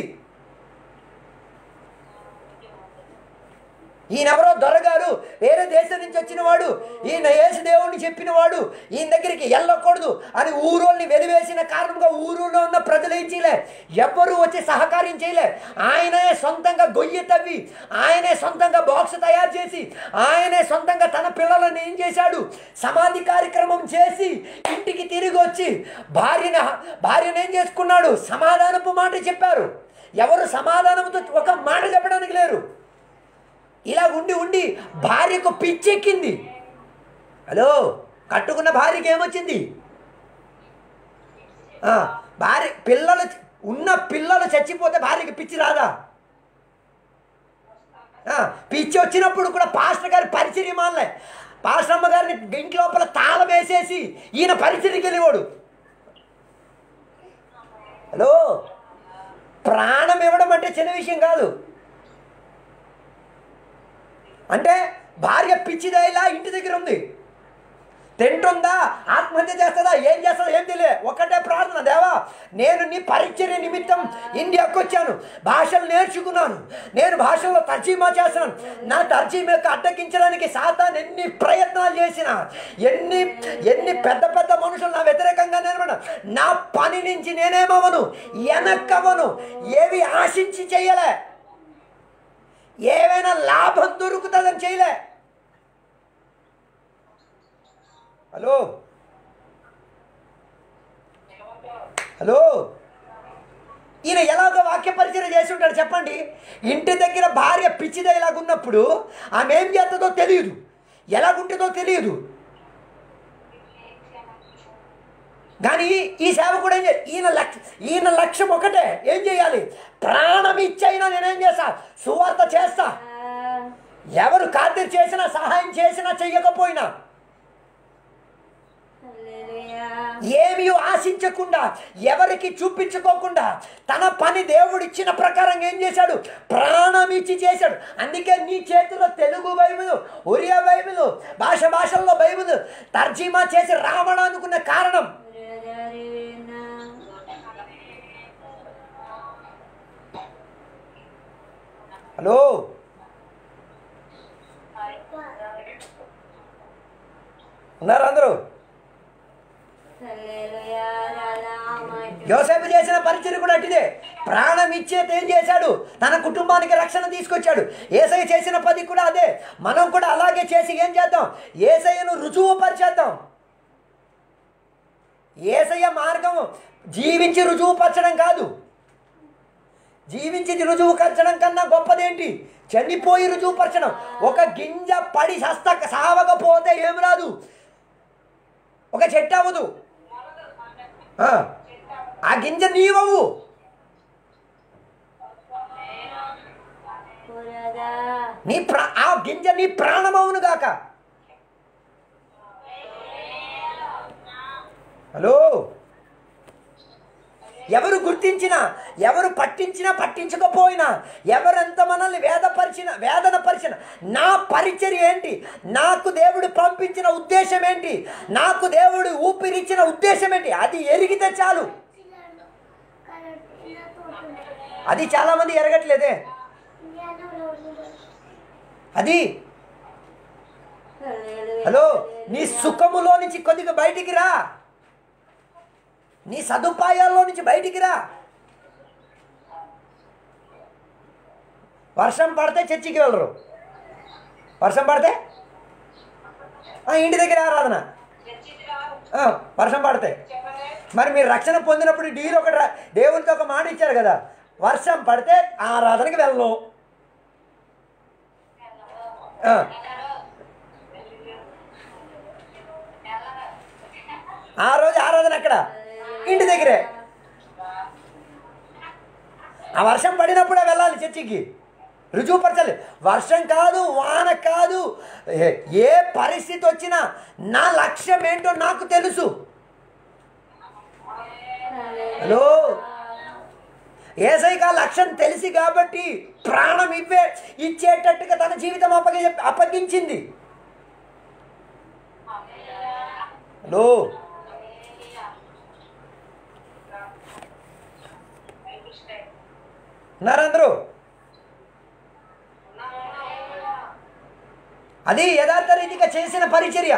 ఈయనెవరో దొరగారు వేరే దేశం నుంచి వచ్చిన వాడు ఈయన యేసు దేవుడిని చెప్పిన వాడు ఈయన దగ్గరికి వెళ్ళకూడదు అని ఊరోళ్ళని వెలివేసిన కారణంగా ఊరులో ఉన్న ప్రజలు ఏం చేయలే ఎవ్వరూ వచ్చి సహకారం చేయలే ఆయనే సొంతంగా గొయ్యి తవ్వి ఆయనే సొంతంగా బాక్స్ తయారు చేసి ఆయనే సొంతంగా తన పిల్లలను ఏం చేశాడు సమాధి కార్యక్రమం చేసి ఇంటికి తిరిగి వచ్చి భార్యని భార్యను ఏం చేసుకున్నాడు సమాధానపు మాట చెప్పారు ఎవరు సమాధానంతో ఒక మాట చెప్పడానికి లేరు ఇలా ఉండి ఉండి భార్యకు పిచ్చెక్కింది హలో కట్టుకున్న భార్యకి ఏమొచ్చింది ఆ, భార్య పిల్లలు ఉన్న పిల్లలు చచ్చిపోతే భార్యకి పిచ్చి రాదా ఆ, పిచ్చి వచ్చినప్పుడు కూడా పాస్టర్ గారి పరిచర్య మానలే పాస్టర్ అమ్మ గారిని ఇంటి లోపల తాళం వేసేసి ఈయన పరిచర్యకి వెళ్ళేవాడు హలో ప్రాణం ఇవ్వడం అంటే చిన్న విషయం కాదు అంటే భార్య పిచ్చిదైలా ఇంటి దగ్గర ఉంది తింటుందా ఆత్మహత్య చేస్తుందా ఏం చేస్తుందా ఏం తెలియదు ఒకటే ప్రార్థన దేవా నేను నీ పరిచర్య నిమిత్తం ఇండియాకు వచ్చాను భాషలు నేర్చుకున్నాను నేను భాషల్లో తర్జీమా చేస్తున్నాను నా తర్జీమాకు అడ్డగించడానికి సాతాన్ ఎన్ని ప్రయత్నాలు చేసిన ఎన్ని ఎన్ని పెద్ద పెద్ద మనుషులు నా వ్యతిరేకంగా నిలబడిన నా పని నుంచి నేనేమవను వెనక్కవను ఏవి ఆశించి చేయలే ఏవైనా లాభం దొరుకుతుందని చేయలే హలో హలో ఈయన ఎలాగో వాక్య పరిచయం చేసి ఉంటాడు చెప్పండి ఇంటి దగ్గర భార్య పిచ్చిదైలాగున్నప్పుడు ఆమె ఏం చేస్తుందో తెలియదు ఎలాగుంటుందో తెలియదు కానీ ఈ సేవకుడు ఏం చేయాలి ఈయన లక్ష్య ఈయన లక్ష్యం ఒకటే ఏం చేయాలి ప్రాణం ఇచ్చైనా నేనేం చేస్తా సువార్త చేస్తా ఎవరు ఖాతరు చేసినా సహాయం చేసినా చెయ్యకపోయినా హల్లెలూయా ఏమీ ఆశించకుండా ఎవరికి చూపించుకోకుండా తన పని దేవుడిచ్చిన ప్రకారం ఏం చేశాడు ప్రాణం ఇచ్చి చేశాడు అందుకే నీ చేతిలో తెలుగు బైబిల్ ఒరియా బైబిల్ భాష భాషల్లో బైబిల్ తర్జీమా చేసి రావడం అనుకున్న కారణం బ్రదరేనా హలో ఉన్నారు అందరూ హల్లెలూయా రాలామటు యోసేపు చేసిన పరిచయం కూడా అట్టిదే ప్రాణం ఇచ్చేది ఏం చేశాడు తన కుటుంబానికి రక్షణ తీసుకొచ్చాడు ఏసై చేసిన పది కూడా అదే మనం కూడా అలాగే చేసి ఏం చేద్దాం ఏసయ్యను రుజువు పరిచేద్దాం ఏసయ్య మార్గం జీవించి రుజువు పరచడం కాదు జీవించి రుజువు పరచడం కన్నా గొప్పదేంటి చనిపోయి రుజువు పరచడం ఒక గింజ పడి సస్త సావకపోతే ఏం రాదు ఒక చెట్టు అవ్వదు ఆ, ఆ గింజ నీవవు పురదా నీ ప్రా ఆ గింజ నీ ప్రాణమవును గాక హలో ఎవరు గుర్తించినా ఎవరు పట్టించినా పట్టించకపోయినా ఎవరెంత మనల్ని వేదపరిచిన వేదన పరిచిన నా పరిచర్య ఏంటి నాకు దేవుడు పంపించిన ఉద్దేశం ఏంటి నాకు దేవుడు ఊపిరిచ్చిన ఉద్దేశం ఏంటి అది ఎరిగితే చాలు అది చాలామంది ఎరగట్లేదే అది హలో నీ సుఖములో నుంచి కొద్దిగా బయటికి రా నీ సదుపాయాల్లో నుంచి బయటికి రా వర్షం పడితే చర్చికి వెళ్ళరు వర్షం పడితే ఆ, ఇంటి దగ్గర ఆరాధన ఆ, వర్షం పడితే మరి మీరు రక్షణ పొందినప్పుడు డీల్ ఒకటి రా- దేవునితో ఒక మాట ఇచ్చారు కదా వర్షం పడితే ఆరాధనకి వెళ్ళను ఆ, ఆ రోజు ఆరాధన ఎక్కడ ఇంటి దగ్గరే ఆ వర్షం పడినప్పుడే వెళ్ళాలి చర్చికి రుజువుపరచాలి వర్షం కాదు వాన కాదు ఏ- ఏ పరిస్థితి వచ్చినా నా లక్ష్యం ఏంటో నాకు తెలుసు హలో ఏసైకి ఆ లక్ష్యం తెలిసి కాబట్టి ప్రాణం ఇవ్వే ఇచ్చేటట్టుగా తన జీవితం అప్పగి అప్పగించింది హలో ఉన్నారందరూ అది యథార్థ రీతిగా చేసిన పరిచర్య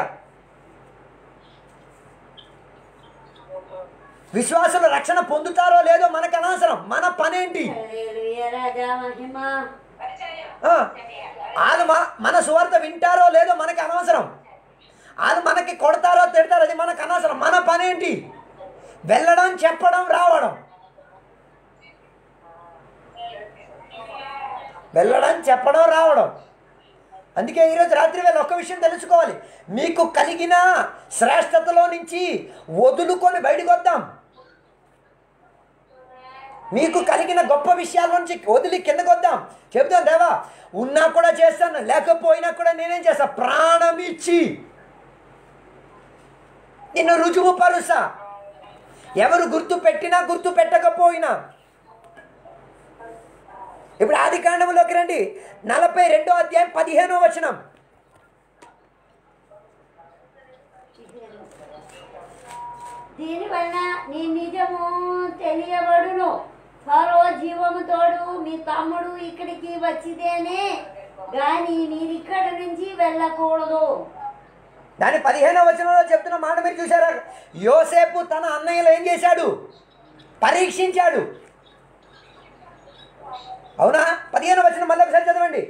విశ్వాసులు రక్షణ పొందుతారో లేదో మనకు అనవసరం మన పనేంటి హల్లెలూయా రాజా మహిమ ఆ, వాళ్ళు మన మన సువార్త వింటారో లేదో మనకి అనవసరం వాళ్ళు మనకి కొడతారో తిడతారో అది మనకు అనవసరం మన పనేంటి వెళ్ళడం చెప్పడం రావడం వెళ్ళడం చెప్పడం రావడం అందుకే ఈరోజు రాత్రి వేళ ఒక్క విషయం తెలుసుకోవాలి మీకు కలిగిన శ్రేష్టతలో నుంచి వదులుకొని బయటకు వద్దాం మీకు కలిగిన గొప్ప విషయాల నుంచి వదిలి కిందకు వద్దాం చెబుతాం దేవా ఉన్నా కూడా చేస్తాను లేకపోయినా కూడా నేనేం చేస్తా ప్రాణం ఇచ్చి నిన్ను రుజువు పరుసా ఎవరు గుర్తు పెట్టినా గుర్తు పెట్టకపోయినా ఇప్పుడు ఆది కాండంలోకి రండి నలభై రెండో అధ్యాయం పదిహేనో వచనం దీనివలన నీ నిజము తెలియబడును ఫరో జీవము తోడు మీ తమ్ముడు ఇక్కడికి వచ్చిదేనే గాని మీరిక్కడ నుంచి వెళ్ళకూడదు దాని పదిహేనో వచనంలో చెప్తున్న మాట మీరు చూసారా యోసేపు తన అన్నయ్యలో ఏం చేశాడు పరీక్షించాడు అవునా పదిహేను వచనం మళ్ళీ ఒకసారి చదవండి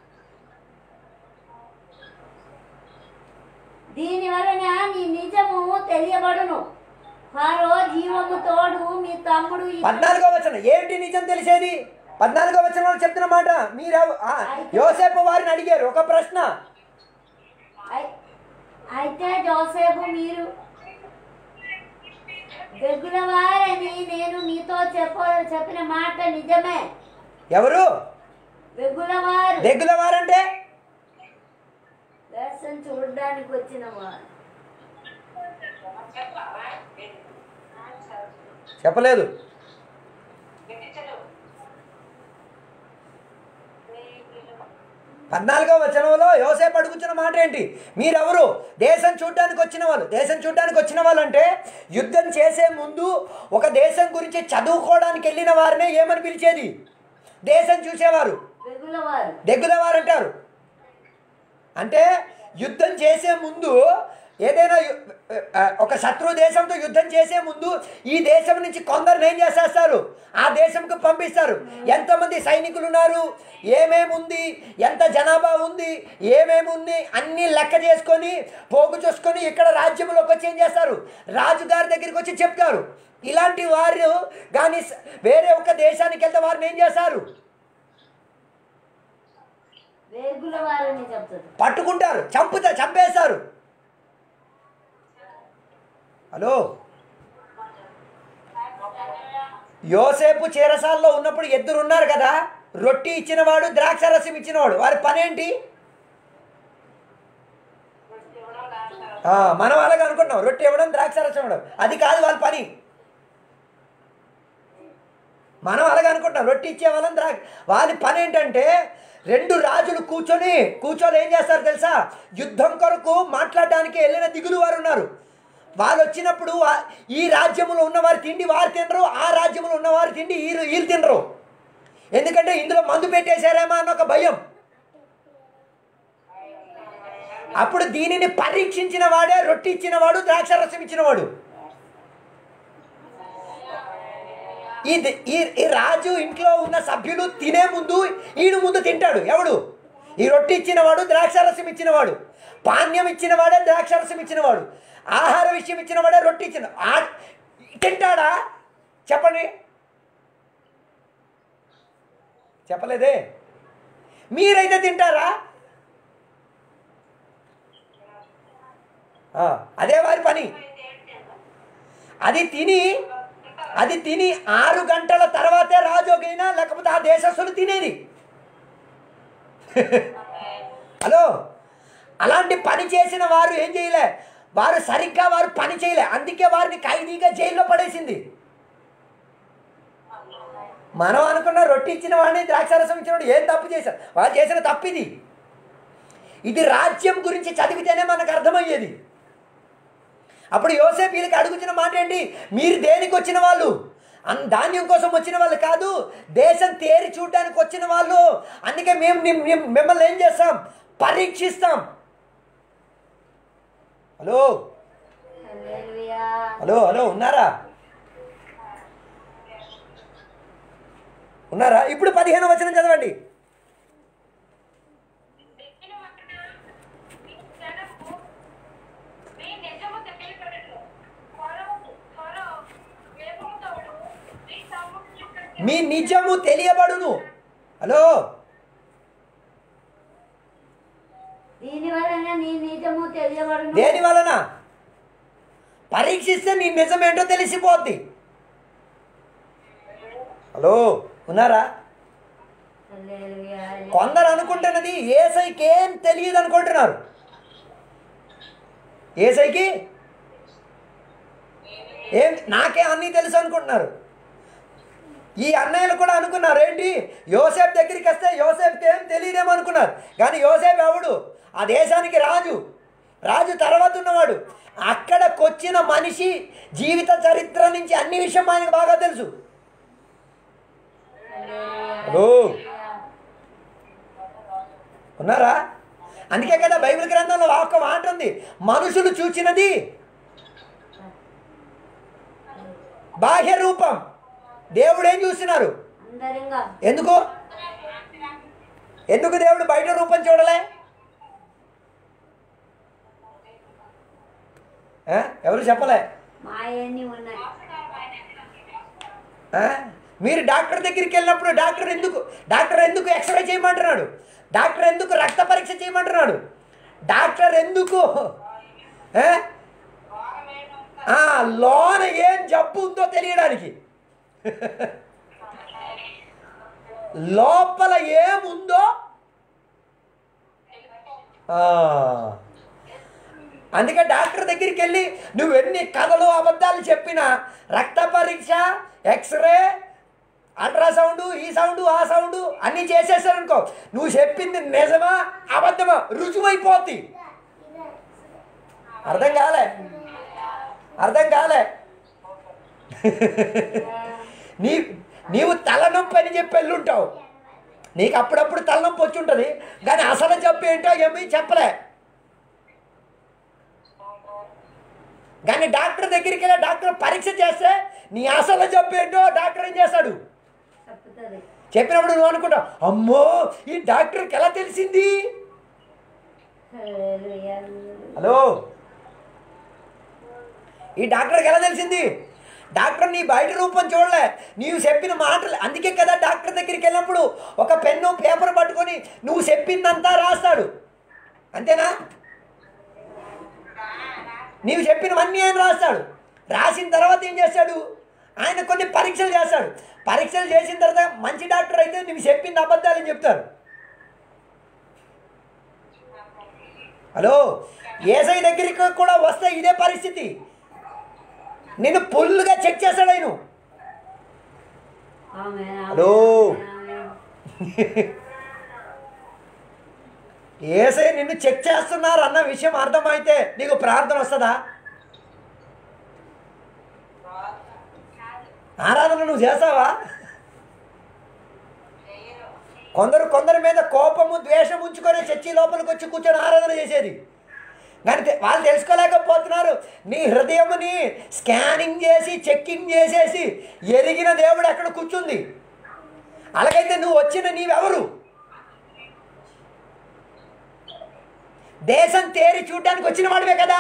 దీని వలన నీ నిజము తెలియబడును ఫరో జీవము తోడు మీ తమ్ముడు ఇక్కడికి పద్నాలుగో వచనం ఏంటి నిజం తెలిసేది పద్నాలుగో వచనంలో చెప్తున్న మాట మీరు ఆ, యోసేపు వారిని అడిగారు ఒక ప్రశ్న అయి- అయితే జోసేపు మీరు వెగులవారని నేను మీతో చెప్ప చెప్పిన మాట నిజమే ఎవరు వెగులవారు దెగ్గుల వారంటే దర్శనం చూడడానికి వచ్చిన వారు చెప్పలేదు పద్నాలుగో వచనంలో యోసేపు అడుగుతున్న మాట ఏంటి మీరెవరు దేశం చూడడానికి వచ్చిన వాళ్ళు దేశం చూడడానికి వచ్చిన వాళ్ళు అంటే యుద్ధం చేసే ముందు ఒక దేశం గురించి చదువుకోవడానికి వెళ్ళిన వారినే ఏమని పిలిచేది దేశం చూసేవారు వెగులవారు దెగ్గులవారు అంటారు అంటే యుద్ధం చేసే ముందు ఏదైనా యు- ఆ, ఒక శత్రు దేశంతో యుద్ధం చేసే ముందు ఈ దేశం నుంచి కొందరిని ఏం చేసేస్తారు ఆ దేశంకు పంపిస్తారు ఎంతమంది సైనికులు ఉన్నారు ఏమేమి ఉంది ఎంత జనాభా ఉంది ఏమేమి ఉంది అన్నీ లెక్క చేసుకొని పోగు చూసుకొని ఇక్కడ రాజ్యంలోకి వచ్చి ఏం చేస్తారు రాజుగారి దగ్గరికి వచ్చి చెప్తారు ఇలాంటి వారు కానీ స- వేరే ఒక దేశానికి వెళ్తే వారిని ఏం చేస్తారు వేగులవారని చెప్తారు పట్టుకుంటారు చంపుతా చంపేస్తారు హలో యోసేపు చీరసాల్లో ఉన్నప్పుడు ఇద్దరు ఉన్నారు కదా రొట్టి ఇచ్చినవాడు ద్రాక్ష రసం ఇచ్చినవాడు వారి పనేంటి ఆ, మనం అలాగే అనుకుంటున్నాం రొట్టె ఇవ్వడం ద్రాక్ష రసం ఇవ్వడం అది కాదు వాళ్ళ పని మనం అలాగే అనుకుంటాం రొట్టి ఇచ్చే వాళ్ళని రా వాళ్ళ పని ఏంటంటే రెండు రాజులు కూర్చొని కూర్చొని ఏం చేస్తారు తెలుసా యుద్ధం కొరకు మాట్లాడడానికి వెళ్ళిన దిగులు వారు ఉన్నారు వాళ్ళు వచ్చినప్పుడు వా- ఈ రాజ్యంలో ఉన్నవారు తిండి వారు తినరు ఆ రాజ్యంలో ఉన్నవారు తిండి వీరు వీళ్ళు తినరు ఎందుకంటే ఇందులో మందు పెట్టేశారేమో అన్న ఒక భయం అప్పుడు దీనిని పరీక్షించిన వాడే రొట్టి ఇచ్చిన వాడు ద్రాక్ష రసం ఇచ్చిన వాడు ఈ ది- ఈ ఈ రాజు ఇంట్లో ఉన్న సభ్యులు తినే ముందు ఈడు ముందు తింటాడు ఎవడు ఈ రొట్టి ఇచ్చినవాడు ద్రాక్షారసం ఇచ్చినవాడు పానీయం ఇచ్చినవాడే ద్రాక్షారసం ఇచ్చినవాడు ఆహార విషయం ఇచ్చినవాడే రొట్టి ఇచ్చిన ఆ- తింటాడా చెప్పండి చెప్పలేదే మీరైతే తింటారా ఆ, అదే వారి పని అది తిని అది తిని ఆరు గంటల తర్వాతే రాజోగైనా లేకపోతే ఆ దేశస్తులు తినేది హలో అలాంటి పని చేసిన వారు ఏం చేయలే వారు సరిగ్గా వారు పని చేయలే అందుకే వారిని ఖైదీగా జైల్లో పడేసింది మనం అనుకున్న రొట్టి ఇచ్చిన వాడిని ద్రాక్షారసం ఇచ్చిన వాడు ఏం తప్పు చేశారు వాళ్ళు చేసిన తప్పు ఇది ఇది రాజ్యం గురించి చదివితేనే మనకు అర్థమయ్యేది అప్పుడు యోసేపు వీళ్ళకి అడుగుతున్న మాట ఏంటి మీరు దేనికి వచ్చిన వాళ్ళు అన్ ధాన్యం కోసం వచ్చిన వాళ్ళు కాదు దేశం తేరి చూడడానికి వచ్చిన వాళ్ళు అందుకే మేము నిమ్- నిమ్- మిమ్మల్ని ఏం చేస్తాం పరీక్షిస్తాం హలో హల్లెలూయా. హలో హలో ఉన్నారా ఉన్నారా ఇప్పుడు పదిహేను వచనం చదవండి తెచ్చిన మాట మీ జనము మీ నిజము తెలియకడను ఫరో ఫరో వేగముతోడు మీ తమ్ముడు యొక్క మీ నిజము తెలియబడును హలో దీని వలన నీ నిజము తెలియబడును దేని వలన పరీక్షిస్తే నీ నిజమేంటో తెలిసిపోద్ది హలో ఉన్నారా హల్లెలూయా. కొందరు అనుకుంటున్నది ఏసైకి ఏం తెలియదు అనుకుంటున్నారు ఏసైకి ఏం నాకే అన్నీ తెలుసు అనుకుంటున్నారు ఈ అన్నయ్యలు కూడా అనుకున్నారు ఏంటి యోసేపు దగ్గరికి వస్తే యోసేపుకి ఏం తెలియదేమో అనుకున్నారు కానీ యోసేపు ఎవడు ఆ దేశానికి రాజు రాజు తర్వాత ఉన్నవాడు అక్కడికొచ్చిన మనిషి జీవిత చరిత్ర నుంచి అన్ని విషయం ఆయనకు బాగా తెలుసు హలో ఉన్నారా అందుకే కదా బైబిల్ గ్రంథంలో ఒక మాట ఉంది మనుషులు చూచినది బాహ్య రూపం దేవుడు ఏం చూస్తున్నారు అందరంగా ఎందుకు ఎందుకు దేవుడు బయట రూపం చూడలే ఆ? ఎవరు చెప్పలే మాయన్ని ఉన్నాయి ఆ? మీరు డాక్టర్ దగ్గరికి వెళ్ళినప్పుడు డాక్టర్ ఎందుకు డాక్టర్ ఎందుకు ఎక్స్రే చేయమంటున్నాడు డాక్టర్ ఎందుకు రక్త పరీక్ష చేయమంటున్నాడు డాక్టర్ ఎందుకు ఆ? ఆ, లోన ఏం జబ్బు ఉందో తెలియడానికి లోపల ఏముందో ఆ. అందుకే డాక్టర్ దగ్గరికి వెళ్ళి నువ్వు ఎన్ని కథలు అబద్ధాలు చెప్పినా రక్త పరీక్ష ఎక్స్రే అల్ట్రాసౌండ్ ఈ సౌండ్ ఆ సౌండ్ అన్నీ చేసేసారనుకో నువ్వు చెప్పింది నిజమా అబద్ధమా రుజువైపోద్ది అర్థం కాలే అర్థం కాలే నీ నీవు తలనొప్పి అని చెప్పి వెళ్ళుంటావు నీకు అప్పుడప్పుడు తలనొప్పి వచ్చి ఉంటుంది కానీ అసలు చెప్పు ఏంటో ఏమీ చెప్పలే కానీ డాక్టర్ దగ్గరికి వెళ్ళి డాక్టర్ పరీక్ష చేస్తే నీ అసలు జబ్బు ఏంటో డాక్టర్ ఏం చేస్తాడు తప్పుతుంది చెప్పినప్పుడు నువ్వు అనుకుంటావు అమ్మో ఈ డాక్టర్కి ఎలా తెలిసింది హల్లెలూయా. హలో ఈ డాక్టర్కి ఎలా తెలిసింది డాక్టర్ నీ బయట రూపం చూడలే నీవు చెప్పిన మాటలు అందుకే కదా డాక్టర్ దగ్గరికి వెళ్ళినప్పుడు ఒక పెన్ను పేపర్ పట్టుకొని నువ్వు చెప్పిందంతా రాస్తాడు అంతేనా నీవు చెప్పినవన్నీ ఆయన రాస్తాడు రాసిన తర్వాత ఏం చేస్తాడు ఆయన కొన్ని పరీక్షలు చేస్తాడు పరీక్షలు చేసిన తర్వాత మంచి డాక్టర్ అయితే నువ్వు చెప్పింది అబద్ధాలని చెప్తారు హలో ఏసై దగ్గరికి కూడా వస్తే ఇదే పరిస్థితి నేను ఫుల్గా చెక్ చేస్తాడు ఆయన ఆమేన్, హలో. ఆమేన్. ఏసై నిన్ను చెక్ చేస్తున్నారు అన్న విషయం అర్థమైతే నీకు ప్రార్థన వస్తుందా ఆరాధన నువ్వు చేస్తావా కొందరు కొందరి మీద కోపము ద్వేషం ఉంచుకొని చర్చి లోపలికి వచ్చి కూర్చొని ఆరాధన చేసేది కానీ తె- వాళ్ళు తెలుసుకోలేకపోతున్నారు నీ హృదయముని స్కానింగ్ చేసి చెక్కింగ్ చేసేసి ఎరిగిన దేవుడు అక్కడ కూర్చుంది అలాగైతే నువ్వు వచ్చిన నీవెవరు దేశం తేరి చూడడానికి వచ్చిన వాడివే కదా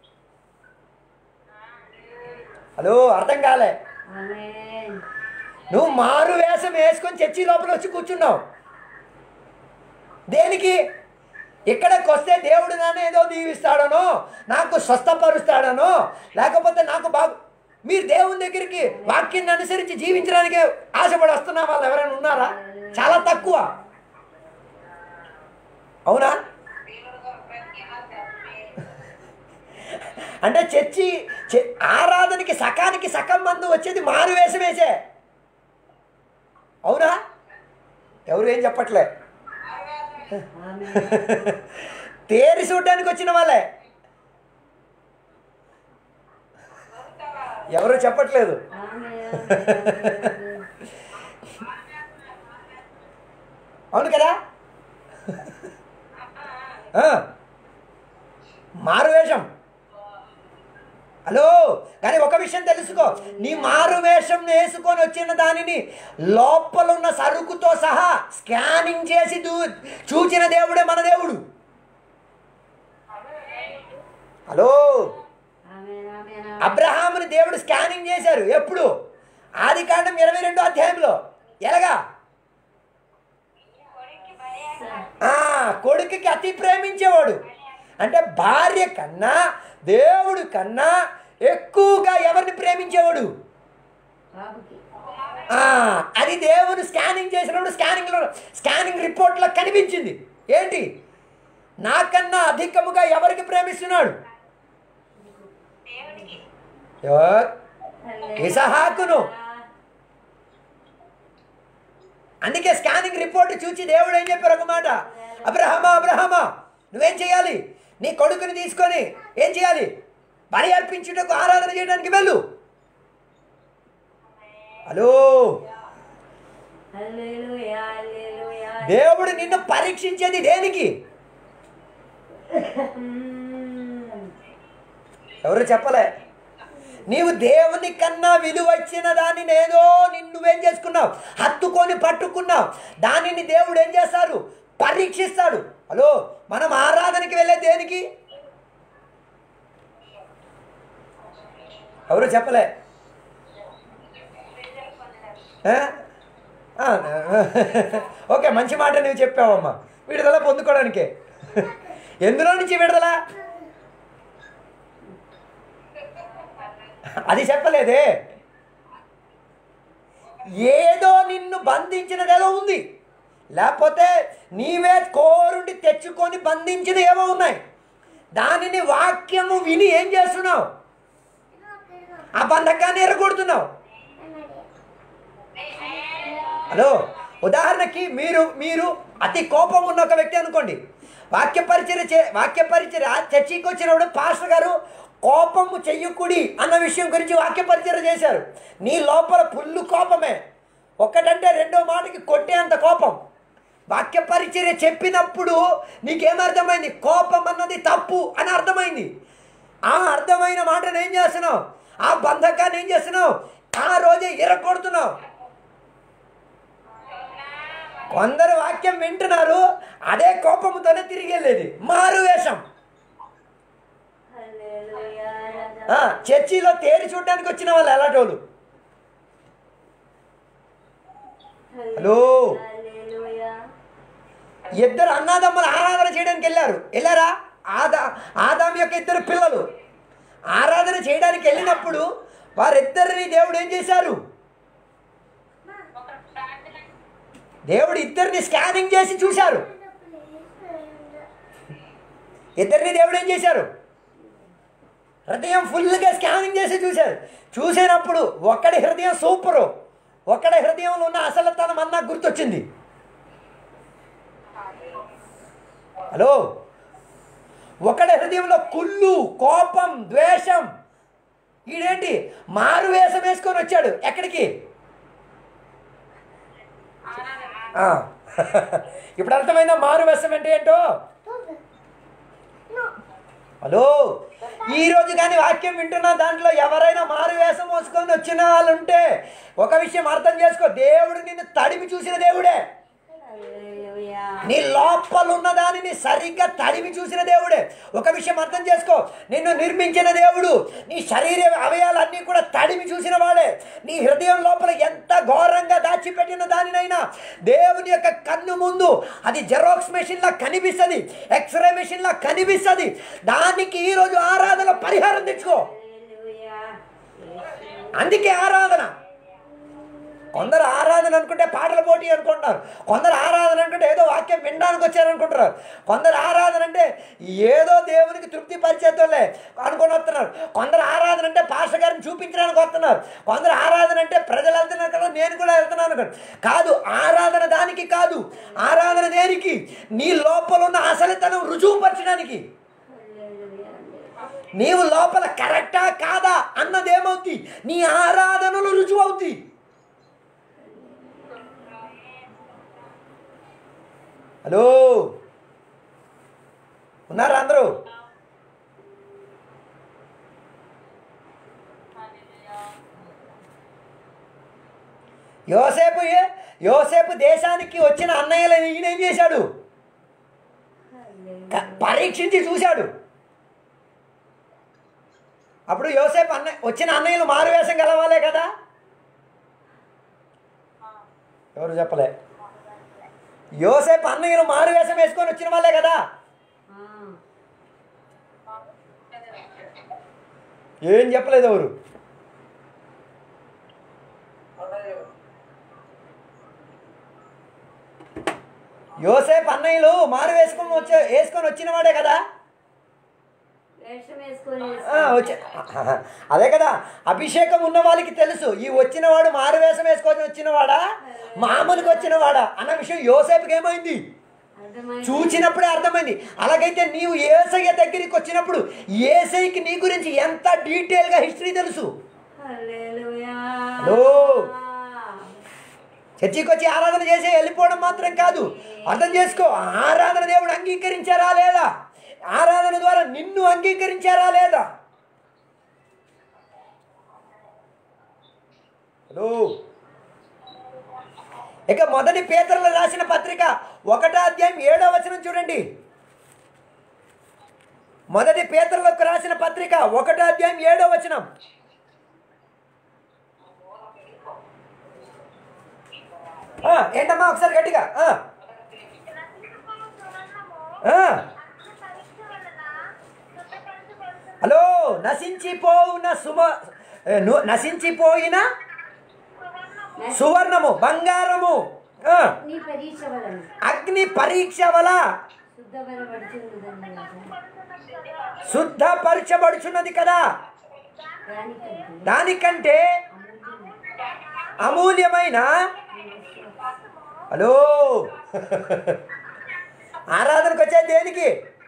హలో అర్థం కాలే ఆమేన్. నువ్వు మారు వేషం వేసుకొని చర్చి లోపల వచ్చి కూర్చున్నావు దేనికి ఇక్కడికి వస్తే దేవుడు నన్ను ఏదో దీవిస్తాడనో నాకు స్వస్థపరుస్తాడనో లేకపోతే నాకు బాగు మీరు దేవుని దగ్గరికి వాక్యాన్ని అనుసరించి జీవించడానికి ఆశపడి వస్తున్న వాళ్ళు ఎవరైనా ఉన్నారా చాలా తక్కువ అవునా అంటే చర్చి చ- ఆరాధనకి సకానికి సకం మందు వచ్చేది మారు వేషం వేసే అవునా ఎవరు ఏం చెప్పట్లే ఆమేన్. తేరి చూడడానికి వచ్చిన వాళ్ళే ఎవరు చెప్పట్లేదు ఆమేన్. అవును కదా ఆ. మారు వేషం హలో కానీ ఒక విషయం తెలుసుకో నీ మారు వేషం వేసుకొని వచ్చిన దానిని లోపల ఉన్న సరుకుతో సహా స్కానింగ్ చేసి దూ చూచిన దేవుడే మన దేవుడు హలో ఆమేన్, ఆమేన్, ఆమేన్. అబ్రహాముని దేవుడు స్కానింగ్ చేశారు ఎప్పుడు ఆది కాండం ఇరవై రెండో అధ్యాయంలో ఎలాగా ఆ, కొడుకుకి అతి ప్రేమించేవాడు అంటే భార్య కన్నా దేవుడు కన్నా ఎక్కువగా ఎవరిని ప్రేమించేవాడు బాబుకి ఆ, అది దేవుడు స్కానింగ్ చేసినప్పుడు స్కానింగ్లో స్కానింగ్ రిపోర్ట్లో కనిపించింది ఏంటి నాకన్నా అధికముగా ఎవరికి ప్రేమిస్తున్నాడు ఎవరు? ఇసహాకును అందుకే స్కానింగ్ రిపోర్ట్ చూసి దేవుడు ఏం చెప్పారు ఒక మాట అబ్రహమా అబ్రహమా నువ్వేం చేయాలి నీ కొడుకుని తీసుకొని ఏం చేయాలి బలి అర్పించుటకు ఆరాధన చేయడానికి వెళ్ళు హలో హల్లెలూయా, హల్లెలూయా. దేవుడు నిన్ను పరీక్షించేది దేనికి మ్మ్. ఎవరు చెప్పలే నీవు దేవుని కన్నా విలువచ్చిన దానిని ఏదో నిన్ను నువ్వేం చేసుకున్నావు హత్తుకొని పట్టుకున్నావు దానిని దేవుడు ఏం చేస్తారు పరీక్షిస్తాడు హలో మనం ఆరాధనకి వెళ్ళే దేనికి ఎవరు చెప్పలే ఆ? ఆ, ఓకే మంచి మాట నువ్వు చెప్పావమ్మా విడుదల పొందుకోవడానికే ఎందులో నుంచి విడుదల అది చెప్పలేదే ఏదో నిన్ను బంధించినదేదో ఉంది లేకపోతే నీవే కోరుండి తెచ్చుకొని బంధించిన ఏవో ఉన్నాయి దానిని వాక్యము విని ఏం చేస్తున్నావు ఆ బంధకాన్ని ఎరగొడుతున్నావు హలో ఉదాహరణకి మీరు మీరు అతి కోపం ఉన్న ఒక వ్యక్తి అనుకోండి వాక్య పరిచయ చే వాక్య పరిచయ చర్చికి వచ్చినప్పుడు పాస్టర్ గారు కోపము చెయ్యకుడి అన్న విషయం గురించి వాక్య పరిచయం చేశారు నీ లోపల పుల్లు కోపమే ఒకటంటే రెండో మాటకి కొట్టేంత కోపం వాక్య పరిచర్య చెప్పినప్పుడు నీకేమర్థమైంది కోపం అన్నది తప్పు అని అర్థమైంది ఆ అర్థమైన మాటను ఏం చేస్తున్నావు ఆ బంధకాన్ని ఏం చేస్తున్నావు ఆ రోజే ఎరగొడుతున్నావు కొందరు వాక్యం వింటున్నారు అదే కోపముతోనే తిరిగి వెళ్ళేది మారు వేషం హల్లెలూయా, రాజా. ఆ, చర్చిలో తేరి చూడడానికి వచ్చిన వాళ్ళు ఎలాంటోళ్ళు హలో. హల్లెలూయా. ఇద్దరు అన్నాదమ్ములు ఆరాధన చేయడానికి వెళ్ళారు వెళ్ళారా ఆదా ఆదాం యొక్క ఇద్దరు పిల్లలు ఆరాధన చేయడానికి వెళ్ళినప్పుడు వారిద్దరిని దేవుడు ఏం చేశారు దేవుడు ఇద్దరిని స్కానింగ్ చేసి చూశారు ఇద్దరిని దేవుడు ఏం చేశారు హృదయం ఫుల్గా స్కానింగ్ చేసి చూశారు చూసినప్పుడు ఒకడి హృదయం సూపరు ఒకడ హృదయంలో ఉన్న అసలతనం అన్న గుర్తొచ్చింది హలో ఒకడి హృదయంలో కుళ్ళు కోపం ద్వేషం ఈడేంటి మారు వేషం వేసుకొని వచ్చాడు ఎక్కడికి ఆ. ఇప్పుడు అర్థమైందా మారు వేషం అంటే ఏంటో హలో ఈ రోజు కానీ వాక్యం వింటున్న దాంట్లో ఎవరైనా మారు వేషం మోసుకొని వచ్చిన వాళ్ళు ఉంటే ఒక విషయం అర్థం చేసుకో దేవుడు నిన్ను తడిమి చూసిన దేవుడే హల్లెలూయా. నీ లోపల ఉన్న దానిని సరిగ్గా తడిమి చూసిన దేవుడే ఒక విషయం అర్థం చేసుకో నిన్ను నిర్మించిన దేవుడు నీ శరీర అవయాలన్నీ కూడా తడిమి చూసిన వాడే నీ హృదయం లోపల ఎంత ఘోరంగా దాచిపెట్టిన దానినైనా దేవుని యొక్క కన్ను ముందు అది జెరాక్స్ మెషిన్ లా కనిపిస్తుంది ఎక్స్రే మెషిన్ లా కనిపిస్తుంది దానికి ఈరోజు ఆరాధన పరిహారం తెచ్చుకో హల్లెలూయా. అందుకే ఆరాధన కొందరు ఆరాధన అనుకుంటే పాటల పోటీ అనుకుంటున్నారు కొందరు ఆరాధన అనుకుంటే ఏదో వాక్యం వినడానికి వచ్చారనుకుంటున్నారు కొందరు ఆరాధన అంటే ఏదో దేవునికి తృప్తి పరిచేతోలే అనుకొని వస్తున్నారు కొందరు ఆరాధన అంటే పాష గారిని చూపించడానికి వస్తున్నారు కొందరు ఆరాధన అంటే ప్రజలు వెళ్తున్నారు కదా నేను కూడా వెళ్తున్నాను అనుకోండి కాదు ఆరాధన దానికి కాదు ఆరాధన దేనికి నీ లోపల ఉన్న అసలుతనం రుజువుపరచడానికి హల్లెలూయా. నీవు లోపల కరెక్టా కాదా అన్నదేమవుద్ది నీ ఆరాధనలు రుజువు అవుద్ది హలో ఉన్నారా అందరూ యోసేపు ఏ- యోసేపు దేశానికి వచ్చిన అన్నయ్యలను ఈయన ఏం చేశాడు హల్లెలూయా. క- పరీక్షించి చూశాడు అప్పుడు యోసేపు అన్న వచ్చిన అన్నయ్యలు మారువేషం గలవాలే కదా ఎవరు చెప్పలే యోసేపు అన్నయ్యలు మారువేషం వేసుకొని వచ్చిన వాళ్ళే కదా ఆ. ఏం చెప్పలేదు ఎవరు యోసేపు అన్నయ్యలు మారు వేసుకొని వచ్చే వేసుకొని వచ్చిన వాడే కదా వేషం వేసుకొని ఆ, వచ్చే అదే కదా అభిషేకం ఉన్న వాళ్ళకి తెలుసు ఈ వచ్చినవాడు మారు వేషం వేసుకొని వచ్చినవాడా మామూలుగా వచ్చినవాడా అన్న విషయం యోసేపుకి ఏమైంది అర్థమైంది చూచినప్పుడే అర్థమైంది అలాగైతే నీవు ఏసయ్య దగ్గరికి వచ్చినప్పుడు ఏసైకి నీ గురించి ఎంత డీటెయిల్గా హిస్టరీ తెలుసు హల్లెలూయా. హలో. చర్చికి వచ్చి ఆరాధన చేసి వెళ్ళిపోవడం మాత్రం కాదు అర్థం చేసుకో ఆరాధన దేవుడు అంగీకరించారా లేదా ఆరాధన ద్వారా నిన్ను అంగీకరించారా లేదా హలో ఇక మొదటి పేదలు రాసిన పత్రిక ఒకటో అధ్యాయం ఏడో వచనం చూడండి మొదటి పేదలకు రాసిన పత్రిక ఒకటో అధ్యాయం ఏడో వచనం ఆ, ఏంటమ్మా ఒకసారి గట్టిగా ఆ, ఆ. హలో నశించిపోవున సుమ ఏ, ను- నశించిపోయిన సువర్ణము బంగారము ఆ, నీ పరీక్ష వలన అగ్ని పరీక్ష వల శుద్ధపరబడుచున్నదని శుద్ధపరచబడుచున్నది కదా దానికంటే దానికంటే అమూల్యమైన హలో ఆరాధనకు వచ్చే దేనికి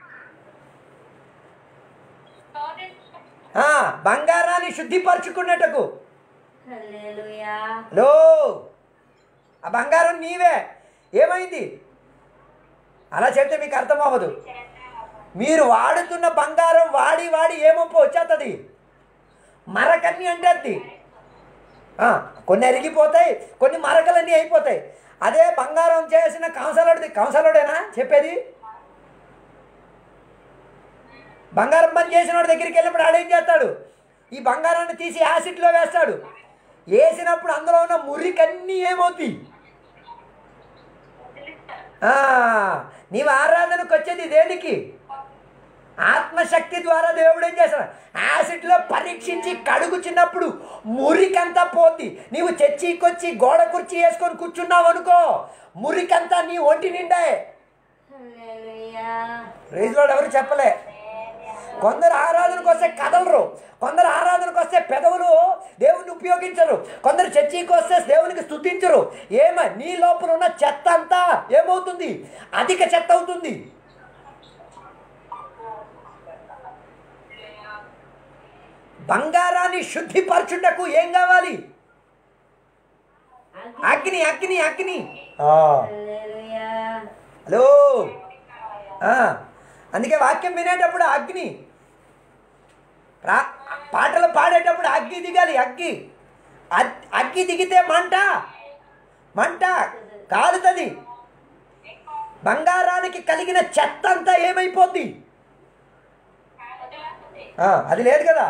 ఆ, బంగారాన్ని శుద్ధిపరచుకున్నట్టుకు హల్లెలూయా హలో ఆ బంగారం నీవే ఏమైంది అలా చెప్తే మీకు అర్థం అవ్వదు మీరు వాడుతున్న బంగారం వాడి వాడి ఏమొప్ప వచ్చేస్తుంది మరకన్ని అంటే అది ఆ, కొన్ని అరిగిపోతాయి కొన్ని మరకలన్నీ అయిపోతాయి అదే బంగారం చేసిన కంసాలుడిది కంసాలుడేనా చెప్పేది బంగారం పని చేసిన వాడి దగ్గరికి వెళ్ళినప్పుడు ఆడేం చేస్తాడు ఈ బంగారాన్ని తీసి యాసిడ్లో వేస్తాడు వేసినప్పుడు అందులో ఉన్న మురికన్నీ ఏమవుతాయి ఆ, నీవు ఆరాధనకు వచ్చేది దేనికి ఆత్మశక్తి ద్వారా దేవుడు ఏం చేస్తాడు యాసిడ్లో పరీక్షించి కడుగుచున్నప్పుడు మురికంతా పోద్ది నీవు చర్చికొచ్చి గోడ కుర్చీ వేసుకొని కూర్చున్నావు అనుకో మురికంతా నీ ఒంటి నిండాయే హల్లెలూయా రైతులో ఎవరు చెప్పలే కొందరు ఆరాధనకు వస్తే కదలరు కొందరు ఆరాధనకు వస్తే పెదవులు దేవుని ఉపయోగించరు కొందరు చర్చికి వస్తే దేవునికి స్తుతించరు ఏమ నీ లోపల ఉన్న చెత్త అంతా ఏమవుతుంది అధిక చెత్త అవుతుంది బంగారాన్ని శుద్ధిపరచుటకు ఏం కావాలి అగ్ని అగ్ని అగ్ని ఆ. హల్లెలూయా హలో ఆ, అందుకే వాక్యం వినేటప్పుడు అగ్ని రా- పాటలు పాడేటప్పుడు అగ్గి దిగాలి అగ్గి అగ్- అగ్గి దిగితే మంట మంట కాలుతుంది బంగారానికి కలిగిన చెత్త అంతా ఏమైపోద్ది ఆ, అది లేదు కదా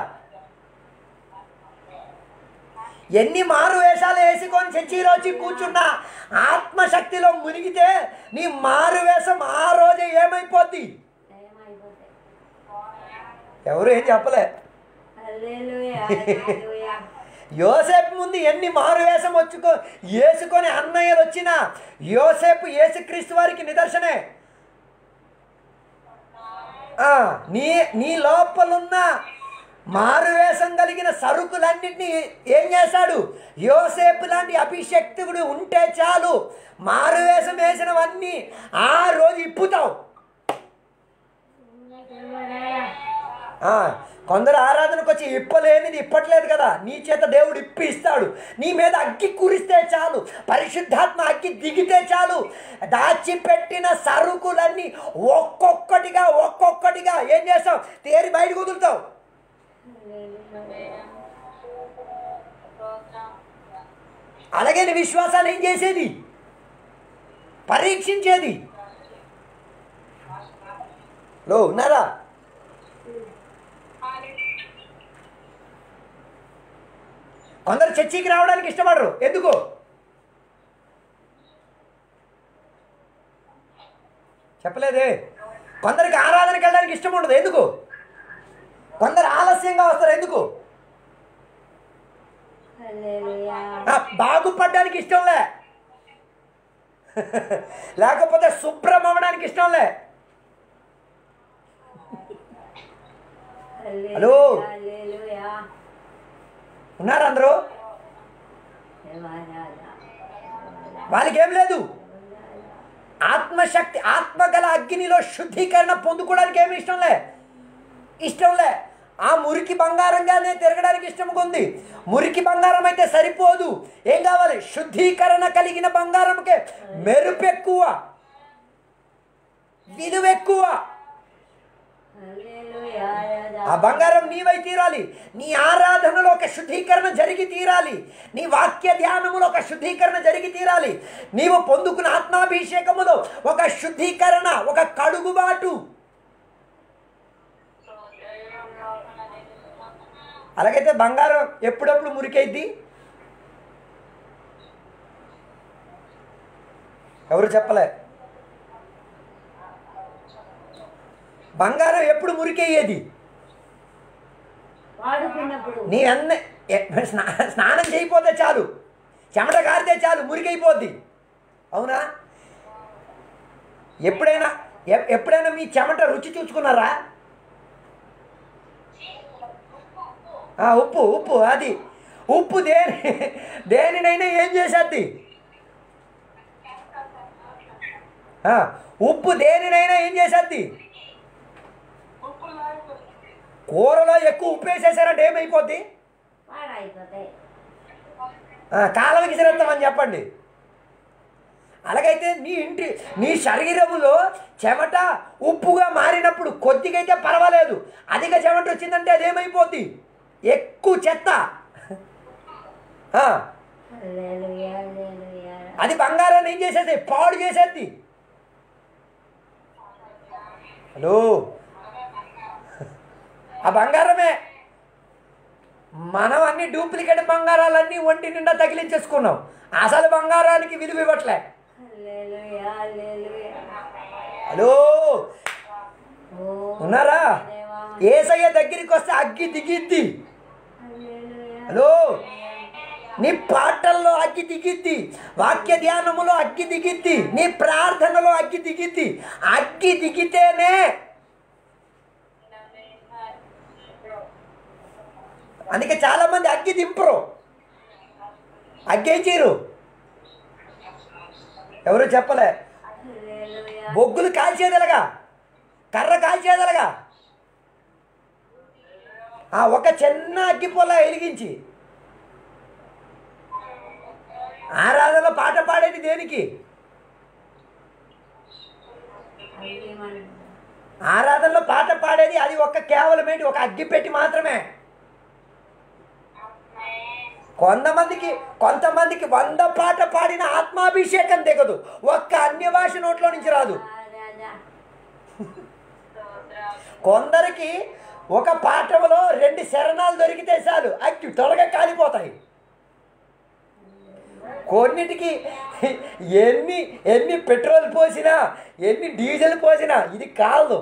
ఎన్ని మారు వేషాలు వేసుకొని చర్చిలో వచ్చి కూర్చున్నా ఆత్మశక్తిలో మునిగితే నీ మారు వేషం ఆ రోజే ఏమైపోద్ది ఏమైపోతాయి ఎవరు ఏం చెప్పలే హల్లెలూయా హల్లెలూయా యోసేపు ముందు ఎన్ని మారు వేషం వచ్చుకో వేసుకొని అన్నయ్యలు వచ్చినా యోసేపు యేసుక్రీస్తు వారికి నిదర్శనే ఆ, నీ నీ లోపలున్న మారువేషం కలిగిన సరుకులన్నింటినీ ఏం చేశాడు యోసేపు లాంటి అభిషక్తుడు ఉంటే చాలు మారువేషం వేసినవన్నీ ఆ రోజు ఇప్పుతావు ఆ, కొందరు ఆరాధనకు వచ్చి ఇప్పలేనిది ఇప్పట్లేదు కదా నీ చేత దేవుడు ఇప్పి ఇస్తాడు నీ మీద అగ్గి కురిస్తే చాలు పరిశుద్ధాత్మ అగ్గి దిగితే చాలు దాచిపెట్టిన సరుకులన్నీ ఒక్కొక్కటిగా ఒక్కొక్కటిగా ఏం చేస్తావు తేరి బయటకు వదులుతావు అలాగే నీ విశ్వాసాన్ని ఏం చేసేది పరీక్షించేది లో ఉన్నారా కొందరు చర్చికి రావడానికి ఇష్టపడరు ఎందుకు చెప్పలేదే కొందరికి ఆరాధనకి వెళ్ళడానికి ఇష్టం ఉండదు ఎందుకు కొందరు ఆలస్యంగా వస్తారు ఎందుకు హల్లెలూయా ఆ, బాగుపడడానికి ఇష్టంలే లేకపోతే శుభ్రం అవ్వడానికి ఇష్టంలే హలో. హల్లెలూయా ఉన్నారు అందరూ దేవారాధన వాళ్ళకి ఏం లేదు ఆత్మశక్తి ఆత్మగల అగ్నిలో శుద్ధీకరణ పొందుకోవడానికి ఏమి ఇష్టంలే ఇష్టంలే ఆ మురికి బంగారంగానే తిరగడానికి ఇష్టంగా ఉంది మురికి బంగారం అయితే సరిపోదు ఏం కావాలి శుద్ధీకరణ కలిగిన బంగారంకే మెరుపు ఎక్కువ విలువ ఎక్కువ హల్లెలూయా ఆ బంగారం నీవై తీరాలి నీ ఆరాధనలో ఒక శుద్ధీకరణ జరిగి తీరాలి నీ వాక్య ధ్యానములో ఒక శుద్ధీకరణ జరిగి తీరాలి నీవు పొందుకున్న ఆత్మాభిషేకములో ఒక శుద్ధీకరణ ఒక కడుగుబాటు అలాగైతే బంగారం ఎప్పుడప్పుడు మురికైద్ది ఎవరు చెప్పలే బంగారం ఎప్పుడు మురికయ్యేది వాడుకున్నప్పుడు నీ అన్న ఎ- స్నా స్నానం చేయకపోతే చాలు చెమట కారితే చాలు మురికైపోద్ది అవునా ఎప్పుడైనా ఎ- ఎప్పుడైనా మీ చెమట రుచి చూసుకున్నారా ఆ, ఉప్పు ఉప్పు అది ఉప్పు దేని దేనినైనా ఏం చేసేద్ది ఆ, ఉప్పు దేనినైనా ఏం చేసేద్ది కూరలో ఎక్కువ ఉప్పు వేసేసారంటే ఏమైపోద్ది పాడైపోతాయి ఆ, కాలవకి సిరత్తామని చెప్పండి అలాగైతే నీ ఇంటి నీ శరీరములో చెమట ఉప్పుగా మారినప్పుడు కొద్దిగైతే పర్వాలేదు అధిక చెమట వచ్చిందంటే అదేమైపోద్ది ఎక్కువ చెత్త ఆ, హల్లెలూయా హల్లెలూయా అది బంగారాన్ని ఏం చేసేది పాడు చేసేది హలో ఆ బంగారమే మనం అన్ని డూప్లికేట్ బంగారాలన్నీ ఒంటి నిండా తగిలించేసుకున్నాం అసలు బంగారానికి విలువ ఇవ్వట్లే హల్లెలూయా హల్లెలూయా హలో ఓ ఉన్నారా దేవా ఏసయ్య దగ్గరికి వస్తే అగ్గి దిగిద్ది హల్లెలూయా హలో నీ పాటల్లో అగ్గి దిగిద్ది వాక్య ధ్యానములో అగ్గి దిగిద్ది నీ ప్రార్థనలో అగ్గి దిగిద్ది అగ్గి దిగితేనే అందుకే చాలామంది అగ్గి దింపరు అగ్గి ఏం చేయరు ఎవరు చెప్పలే హల్లెలూయా. బొగ్గులు కాల్చేదలగా కర్ర కాల్చేదలగా ఆ ఒక చిన్న అగ్గిపొల వెలిగించి ఆరాధనలో పాట పాడేది దేనికి అగ్గిమంట. ఆరాధనలో పాట పాడేది అది ఒక కేవలం ఏంటి ఒక అగ్గి పెట్టి మాత్రమే కొంతమందికి కొంతమందికి వంద పాట పాడిన ఆత్మాభిషేకం దిగదు ఒక్క అన్య భాష నోట్లో నుంచి రాదు రాజా. కొందరికి ఒక పాఠంలో రెండు శరణాలు దొరికితే చాలు అగ్గి త్వరగా కాలిపోతాయి కొన్నిటికి ఎన్ని ఎన్ని పెట్రోల్ పోసినా ఎన్ని డీజిల్ పోసినా ఇది కాదు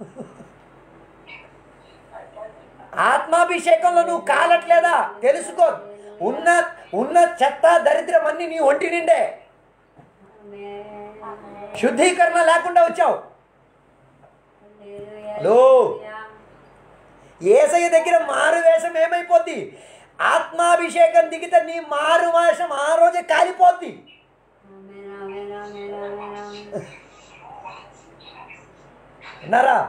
ఆత్మాభిషేకంలో నువ్వు కాలట్లేదా తెలుసుకో ఉన్న ఉన్న చెత్త దరిద్రం అన్ని నీ ఒంటి నిండే ఆమేన్. శుద్ధీకరణ లేకుండా వచ్చావు హల్లెలూయా. హలో. హల్లెలూయా. ఏసయ్య దగ్గర మారు వేషం ఏమైపోద్ది ఆత్మాభిషేకం దిగితే నీ మారు వేషం ఆ రోజే కాలిపోద్ది ఆమేన్, ఆమేన్, ఆమేన్, ఆమేన్, ఆమేన్. విన్నారా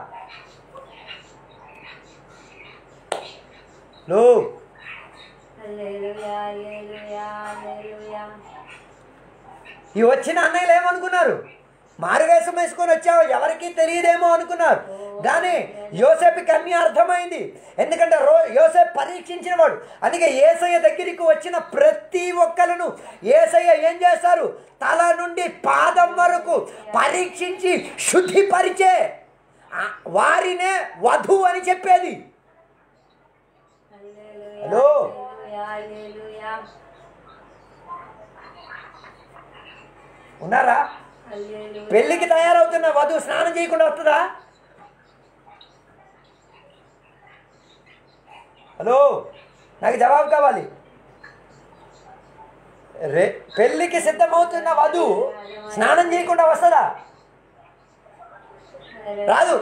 లో హల్లెలూయా, హల్లెలూయా, హల్లెలూయా. ఈ వచ్చిన అన్నయ్యలు ఏమనుకున్నారు మారువేషం వేసుకొని వచ్చావు ఎవరికి తెలియదేమో అనుకున్నారు కానీ యోసేపుకి అన్నీ అర్థమైంది ఎందుకంటే రో యోసేపు పరీక్షించిన వాడు అందుకే ఏసయ్య దగ్గరికి వచ్చిన ప్రతి ఒక్కలను ఏసయ్య ఏం చేస్తారు తల నుండి పాదం వరకు పరీక్షించి శుద్ధిపరిచే ఆ వారినే వధువు అని చెప్పేది హల్లెలూయా, హలో. హల్లెలూయా, హల్లెలూయా. ఉన్నారా హల్లెలూయా. పెళ్ళికి తయారవుతున్న వధువు స్నానం చేయకుండా వస్తుందా హలో నాకు జవాబు కావాలి రే పెళ్ళికి సిద్ధమవుతున్న వధువు స్నానం చేయకుండా వస్తుందా రాదు.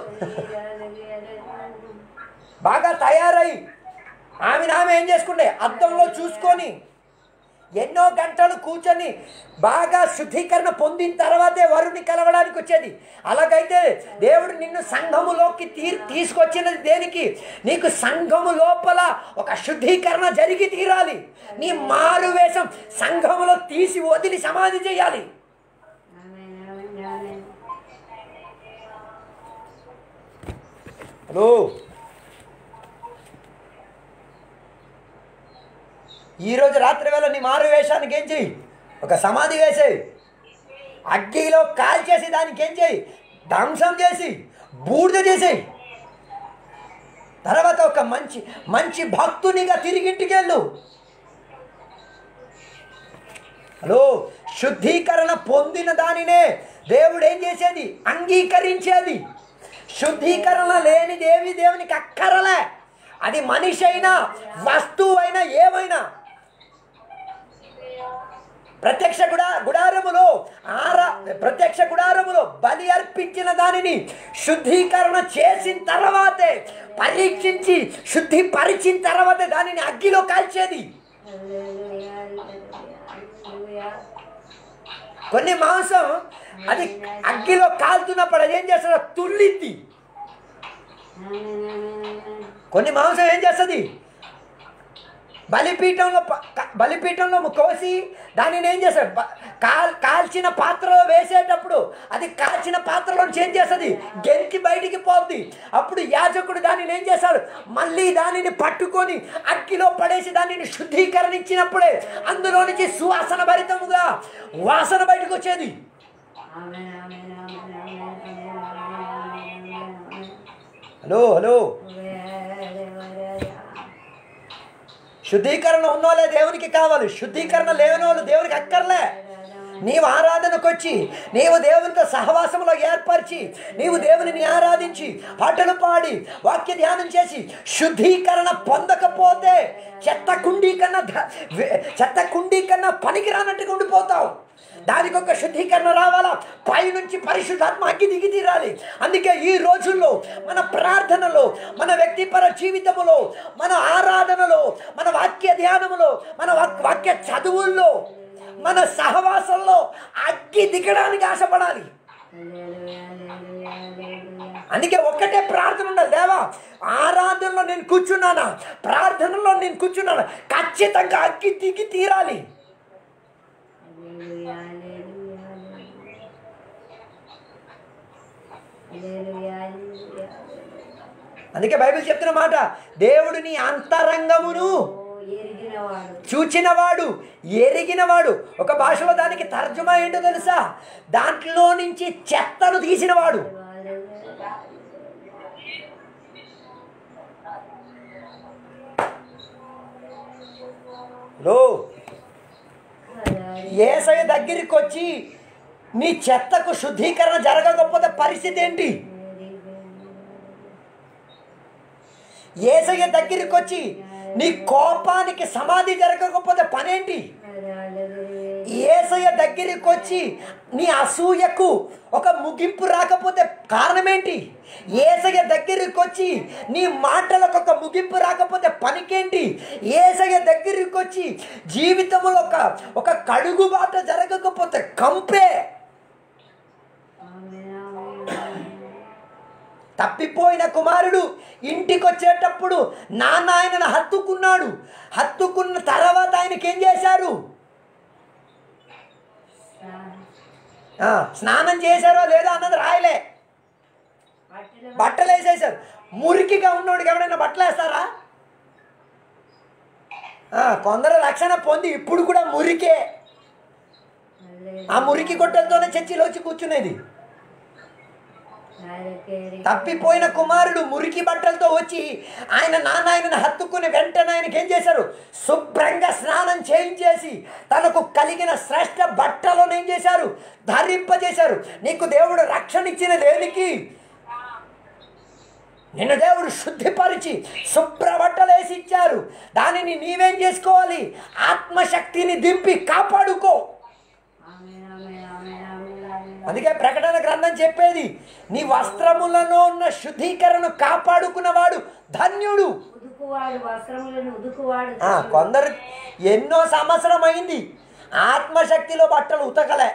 బాగా తయారై ఆమెను ఆమె ఏం చేసుకుంటే అద్దంలో చూసుకొని ఎన్నో గంటలు కూర్చొని బాగా శుద్ధీకరణ పొందిన తర్వాతే వరుని కలవడానికి వచ్చేది అలాగైతే దేవుడు నిన్ను సంఘములోకి తీ తీసుకొచ్చినది దేనికి నీకు సంఘము లోపల ఒక శుద్ధీకరణ జరిగి తీరాలి నీ మారు వేషం సంఘములో తీసి వదిలి సమాధి చేయాలి ఆమేన్, ఆమేన్, ఆమేన్. హలో ఈరోజు రాత్రి వేళ నీ మారు వేషానికి ఏం చెయ్యి ఒక సమాధి వేసేయి అగ్గిలో కాల్చేసి దానికి ఏం చేయి ధ్వంసం చేసి బూడిద చేసేయి తర్వాత ఒక మంచి మంచి భక్తునిగా తిరిగింటికి వెళ్ళు హలో శుద్ధీకరణ పొందిన దానినే దేవుడు ఏం చేసేది అంగీకరించేది శుద్ధీకరణ లేని దేవి దేవునికి అక్కరలే అది మనిషి అయినా వస్తువు అయినా ఏమైనా ప్రత్యక్ష గుడా గుడారములో ఆరా ప్రత్యక్ష గుడారములో బలి అర్పించిన దానిని శుద్ధీకరణ చేసిన తర్వాతే పరీక్షించి శుద్ధిపరిచిన తర్వాతే దానిని అగ్గిలో కాల్చేది హల్లెలూయా, హల్లెలూయా, హల్లెలూయా. కొన్ని మాంసం అది అగ్గిలో కాలుతున్నప్పుడు అది ఏం చేస్తుందో తుల్లిద్ది ఆమేన్, ఆమేన్, ఆమేన్. కొన్ని మాంసం ఏం చేస్తుంది బలిపీఠంలో ప- క- బలిపీఠంలో కోసి దానిని ఏం చేస్తాడు బ- కాల్ కాల్చిన పాత్రలో వేసేటప్పుడు అది కాల్చిన పాత్రలో ఏం చేస్తుంది గెంతి బయటికి పోద్ది అప్పుడు యాజకుడు దానిని ఏం చేస్తాడు మళ్ళీ దానిని పట్టుకొని అగ్గిలో పడేసి దానిని శుద్ధీకరణించినప్పుడే అందులో నుంచి సువాసన భరితముగా వాసన బయటకు వచ్చేది ఆమేన్, ఆమేన్, ఆమేన్, ఆమేన్, ఆమేన్, ఆమేన్, ఆమేన్, ఆమేన్. హలో హలో హల్లెలూయా. శుద్ధీకరణ ఉన్నోళ్ళే దేవునికి కావాలి శుద్ధీకరణ లేని వాళ్ళు దేవునికి అక్కర్లే నీవు ఆరాధనకు వచ్చి నీవు దేవునితో సహవాసంలో ఏర్పరిచి నీవు దేవునిని ఆరాధించి పాటలు పాడి వాక్య ధ్యానం చేసి శుద్ధీకరణ పొందకపోతే చెత్త కుండీ కన్నా ధ- వే- చెత్త కుండీ కన్నా పనికిరానట్టుగా ఉండిపోతావు దానికి ఒక శుద్ధీకరణ రావాలా పైనుంచి పరిశుద్ధాత్మ అగ్గి దిగి తీరాలి అందుకే ఈ రోజుల్లో మన ప్రార్థనలో మన వ్యక్తిపర జీవితములో మన ఆరాధనలో మన వాక్య ధ్యానములో మన వాక్- వాక్య చదువుల్లో మన సహవాసంలో అగ్గి దిగడానికి ఆశపడాలి అందుకే ఒక్కటే ప్రార్థన ఉండాలి దేవా ఆరాధనలో నేను కూర్చున్నానా ప్రార్థనలో నేను కూర్చున్నాను ఖచ్చితంగా అగ్గి దిగి తీరాలి అందుకే బైబిల్ చెప్తున్న మాట దేవుడు నీ అంతరంగమును ఎరిగినవాడు చూచినవాడు ఎరిగినవాడు ఒక భాషలో దానికి తర్జుమా ఏంటో తెలుసా దాంట్లో నుంచి చెత్తను తీసినవాడు లో ఏసయ్య దగ్గరికి వచ్చి నీ చెత్తకు శుద్ధీకరణ జరగకపోతే పరిస్థితి ఏంటి ఏసయ్య దగ్గరికి వచ్చి నీ కోపానికి సమాధి జరగకపోతే పనేంటి ఏసయ్య దగ్గరికి వచ్చి నీ అసూయకు ఒక ముగింపు రాకపోతే కారణమేంటి ఏసయ్య దగ్గరికి వచ్చి నీ మాటలకు ఒక ముగింపు రాకపోతే పనికేంటి ఏసయ్య దగ్గరికి వచ్చి జీవితంలో ఒక ఒక కడుగుబాట జరగకపోతే కంపే తప్పిపోయిన కుమారుడు ఇంటికి వచ్చేటప్పుడు నాన్న ఆయనను హత్తుకున్నాడు హత్తుకున్న తర్వాత ఆయనకి ఏం చేశారు ఆ, స్నానం చేశారో లేదో అన్నది రాయలే బట్టలు వేసేసారు మురికిగా ఉన్నోడికి ఎవడైనా బట్టలు వేస్తారా ఆ, కొందరు రక్షణ పొంది ఇప్పుడు కూడా మురికే ఆ మురికి గొట్టలతోనే చర్చిలో వచ్చి కూర్చునేది తప్పిపోయిన కుమారుడు మురికి బట్టలతో వచ్చి ఆయన నాన్న ఆయనను హత్తుకుని వెంటనే ఆయనకి ఏం చేశారు శుభ్రంగా స్నానం చేయించేసి తనకు కలిగిన శ్రేష్ఠ బట్టలను ఏం చేశారు ధరింపజేశారు నీకు దేవుడు రక్షణ ఇచ్చిన దేనికి నిన్ను దేవుడు శుద్ధిపరిచి శుభ్ర బట్టలు వేసి ఇచ్చారు దానిని నీవేం చేసుకోవాలి ఆత్మశక్తిని దింపి కాపాడుకో అందుకే ప్రకటన గ్రంథం చెప్పేది నీ వస్త్రములలో ఉన్న శుద్ధీకరణ కాపాడుకున్నవాడు ధన్యుడు ఉదుకువాడు వస్త్రములను ఉదుకువాడు ఆ, కొందరు ఎన్నో సంవత్సరం అయింది ఆత్మశక్తిలో బట్టలు ఉతకలే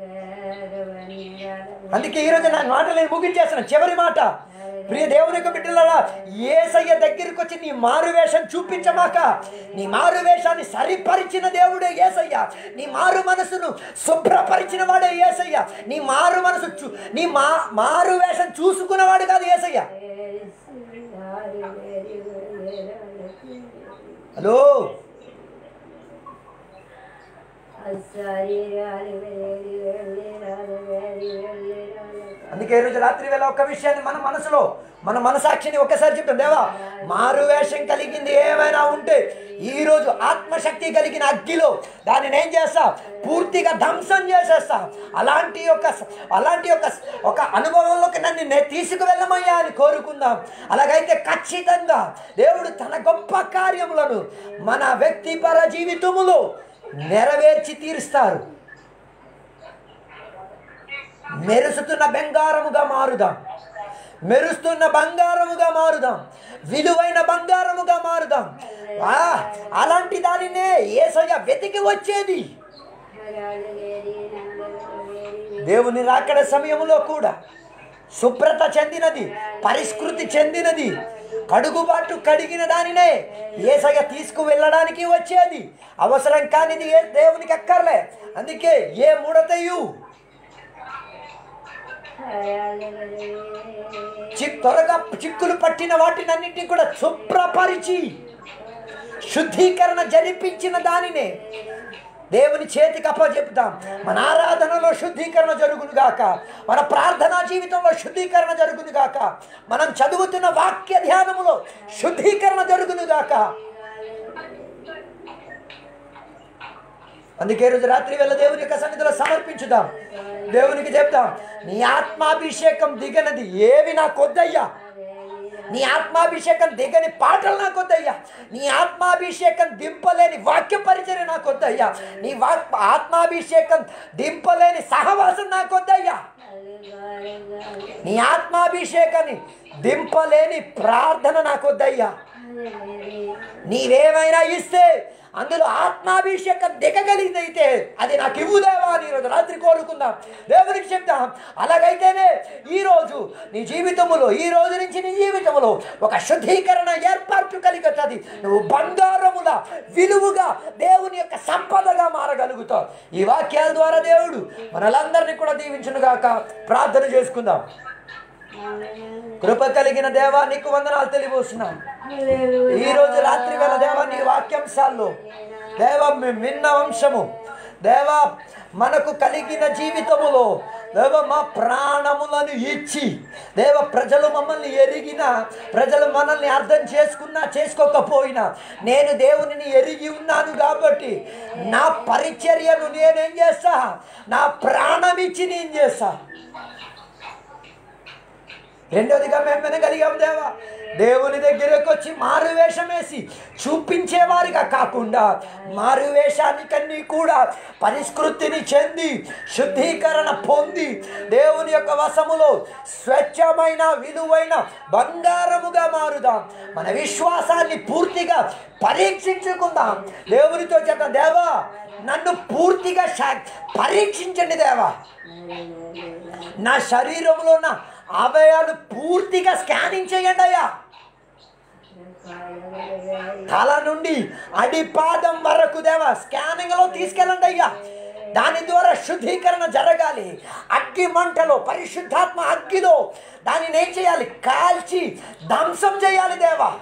అందుకే ఈరోజు నా మాటలు నేను ముగించేస్తున్నాను చివరి మాట ప్రియ దేవుని యొక్క బిడ్డలారా ఏసయ్య దగ్గరికి వచ్చి నీ మారు వేషం చూపించమాక నీ మారు వేషాన్ని సరిపరిచిన దేవుడే ఏసయ్య నీ మారు మనసును శుభ్రపరిచిన వాడే ఏసయ్య నీ మారు మనసు చూ- నీ మా మారు వేషం చూసుకున్నవాడు కాదు ఏసయ్య హలో అందుకే ఈ రోజు రాత్రి వేళ ఒక విషయాన్ని మన మనసులో మన మనసాక్షిని ఒకసారి చెప్తాం దేవా మారు వేషం కలిగింది ఏమైనా ఉంటే ఈ రోజు ఆత్మశక్తి కలిగిన అగ్గిలో దానిని ఏం చేస్తా పూర్తిగా ధ్వంసం చేసేస్తా అలాంటి ఒక అలాంటి ఒక ఒక అనుభవంలోకి నన్ను నే తీసుకువెళ్ళమయ్యా అని కోరుకుందాం అలాగైతే ఖచ్చితంగా దేవుడు తన గొప్ప కార్యములను మన వ్యక్తిపర జీవితములో నెరవేర్చి తీరుస్తారు మెరుస్తున్న బంగారముగా మారుదాం మెరుస్తున్న బంగారముగా మారుదాం విలువైన బంగారముగా మారుదాం ఆ, అలాంటి దానినే ఏసయ్య వెతికి వచ్చేది దేవుని రాకడ సమయంలో కూడా శుభ్రత చెందినది పరిష్కృతి చెందినది కడుగుబాటు కడిగిన దానినే ఏసయ్య తీసుకు వెళ్ళడానికి వచ్చేది అవసరం కానిది ఏ దేవునికి అక్కర్లే అందుకే ఏ ముడతయు చి- త్వరగా చిక్కులు పట్టిన వాటిని అన్నింటినీ కూడా శుభ్రపరిచి శుద్ధీకరణ జరిపించిన దానినే దేవుని చేతికి అప్పచెప్తాం మన ఆరాధనలో శుద్ధీకరణ జరుగును గాక మన ప్రార్థనా జీవితంలో శుద్ధీకరణ జరుగును గాక మనం చదువుతున్న వాక్య ధ్యానములో శుద్ధీకరణ జరుగును గాక అందుకే ఈ రోజు రాత్రి వేళ దేవుని యొక్క సన్నిధిలో సమర్పించుదాం దేవునికి చెప్తాం నీ ఆత్మాభిషేకం దిగనది ఏవి నాకు వద్దయ్యా నీ ఆత్మాభిషేకం దిగని పాటలు నాకు వద్దయ్యా నీ ఆత్మాభిషేకం దింపలేని వాక్య పరిచయం నాకు వద్దయ్యా నీ వాక్ ఆత్మాభిషేకం దింపలేని సహవాసం నాకు వద్దయ్యా నీ ఆత్మాభిషేకాన్ని దింపలేని ప్రార్థన నాకు వద్దయ్యా నీవేమైనా ఇస్తే అందులో ఆత్మాభిషేకం దిగగలిగినైతే అది నాకు ఇవ్వుదేవా అని ఈరోజు రాత్రి కోరుకుందాం దేవునికి చెప్తాం అలాగైతేనే ఈరోజు నీ జీవితంలో ఈ రోజు నుంచి నీ జీవితంలో ఒక శుద్ధీకరణ ఏర్పాటు కలిగతుంది నువ్వు బంగారముల విలువగా దేవుని యొక్క సంపదగా మారగలుగుతావు ఈ వాక్యాల ద్వారా దేవుడు మనలందరినీ కూడా దీవించునుగాక ప్రార్థన చేసుకుందాం కృప కలిగిన దేవా నీకు వందనాలు తెలియబోస్తున్నాం ఈ రోజు రాత్రి వేళ దేవా నీ వాక్యాంశాల్లో దేవ మేము విన్న వంశము దేవా మనకు కలిగిన జీవితములో దేవ మా ప్రాణములను ఇచ్చి దేవ ప్రజలు మమ్మల్ని ఎరిగిన ప్రజలు మనల్ని అర్థం చేసుకున్నా చేసుకోకపోయినా నేను దేవునిని ఎరిగి ఉన్నాను కాబట్టి నా పరిచర్యను నేనేం చేస్తా నా ప్రాణం ఇచ్చి నేను చేస్తా రెండోదిగా మేము వినగలిగాం దేవా దేవుని దగ్గరకు వచ్చి మారువేషం వేసి చూపించేవారిగా కాకుండా మారువేషానికన్నీ కూడా పరిస్కృతిని చెంది శుద్ధీకరణ పొంది దేవుని యొక్క వశములో స్వచ్ఛమైన విలువైన బంగారముగా మారుదాం మన విశ్వాసాన్ని పూర్తిగా పరీక్షించుకుందాం దేవునితో చెప్ప దేవా నన్ను పూర్తిగా శా- పరీక్షించండి దేవా నా శరీరంలో ఉన్న అవయాలు పూర్తిగా స్కానింగ్ చేయండి అయ్యా తల నుండి అడిపాదం వరకు దేవా స్కానింగ్ లో తీసుకెళ్ళండి అయ్యా దాని ద్వారా శుద్ధీకరణ జరగాలి అగ్గి మంటలో పరిశుద్ధాత్మ అగ్గిలో దానిని ఏం చేయాలి కాల్చి ధ్వంసం చేయాలి దేవా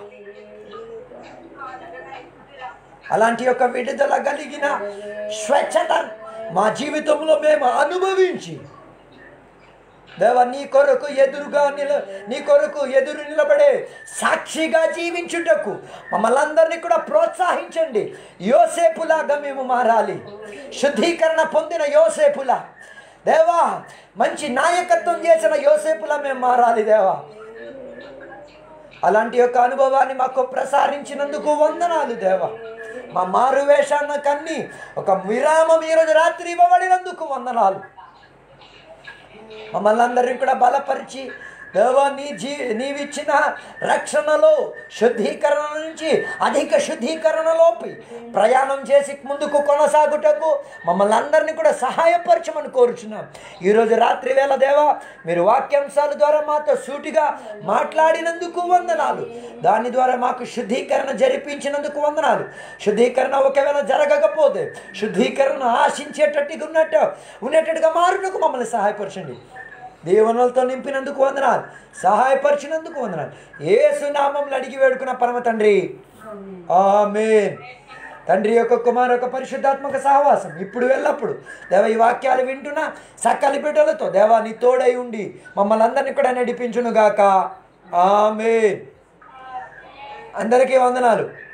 అలాంటి యొక్క విడుదల కలిగిన స్వచ్ఛత మా జీవితంలో మేము అనుభవించి దేవా నీ కొరకు ఎదురుగా నిల నీ కొరకు ఎదురు నిలబడే సాక్షిగా జీవించుటకు మమ్మల్ని అందరినీ కూడా ప్రోత్సహించండి యోసేపులాగా మేము మారాలి శుద్ధీకరణ పొందిన యోసేపులా దేవా మంచి నాయకత్వం చేసిన యోసేపులా మేము మారాలి దేవా అలాంటి యొక్క అనుభవాన్ని మాకు ప్రసారించినందుకు వందనాలు దేవా మా మారు వేషాన్నకన్నీ ఒక విరామం ఈరోజు రాత్రి ఇవ్వబడినందుకు వందనాలు మమ్మల్ని అందరినీ కూడా బలపరిచి దేవా నీ జీ నీవిచ్చిన రక్షణలో శుద్ధీకరణ నుంచి అధిక శుద్ధీకరణలోకి ప్రయాణం చేసి ముందుకు కొనసాగుటకు మమ్మల్ని అందరినీ కూడా సహాయపరచమని కోరుచున్నాం ఈరోజు రాత్రి వేళ దేవా మీరు వాక్యాంశాల ద్వారా మాతో సూటిగా మాట్లాడినందుకు వందనాలు దాని ద్వారా మాకు శుద్ధీకరణ జరిపించినందుకు వందనాలు శుద్ధీకరణ ఒకవేళ జరగకపోతే శుద్ధీకరణ ఆశించేటట్టుగా ఉన్నట్టు ఉండేటట్టుగా మారుటకు మమ్మల్ని సహాయపరచండి దీవెనలతో నింపినందుకు వందనాలు సహాయపరిచినందుకు వందనాలు ఏసు నామంలో అడిగి వేడుకున్న పరమ తండ్రి ఆమేన్ తండ్రి యొక్క కుమారు యొక్క పరిశుద్ధాత్మక సహవాసం ఇప్పుడు వెళ్ళప్పుడు దేవ ఈ వాక్యాలు వింటున్న సకలి బిడ్డలతో దేవా నీ తోడై ఉండి మమ్మల్ని అందరినీ కూడా నడిపించునుగాక ఆమెన్ అందరికీ వందనాలు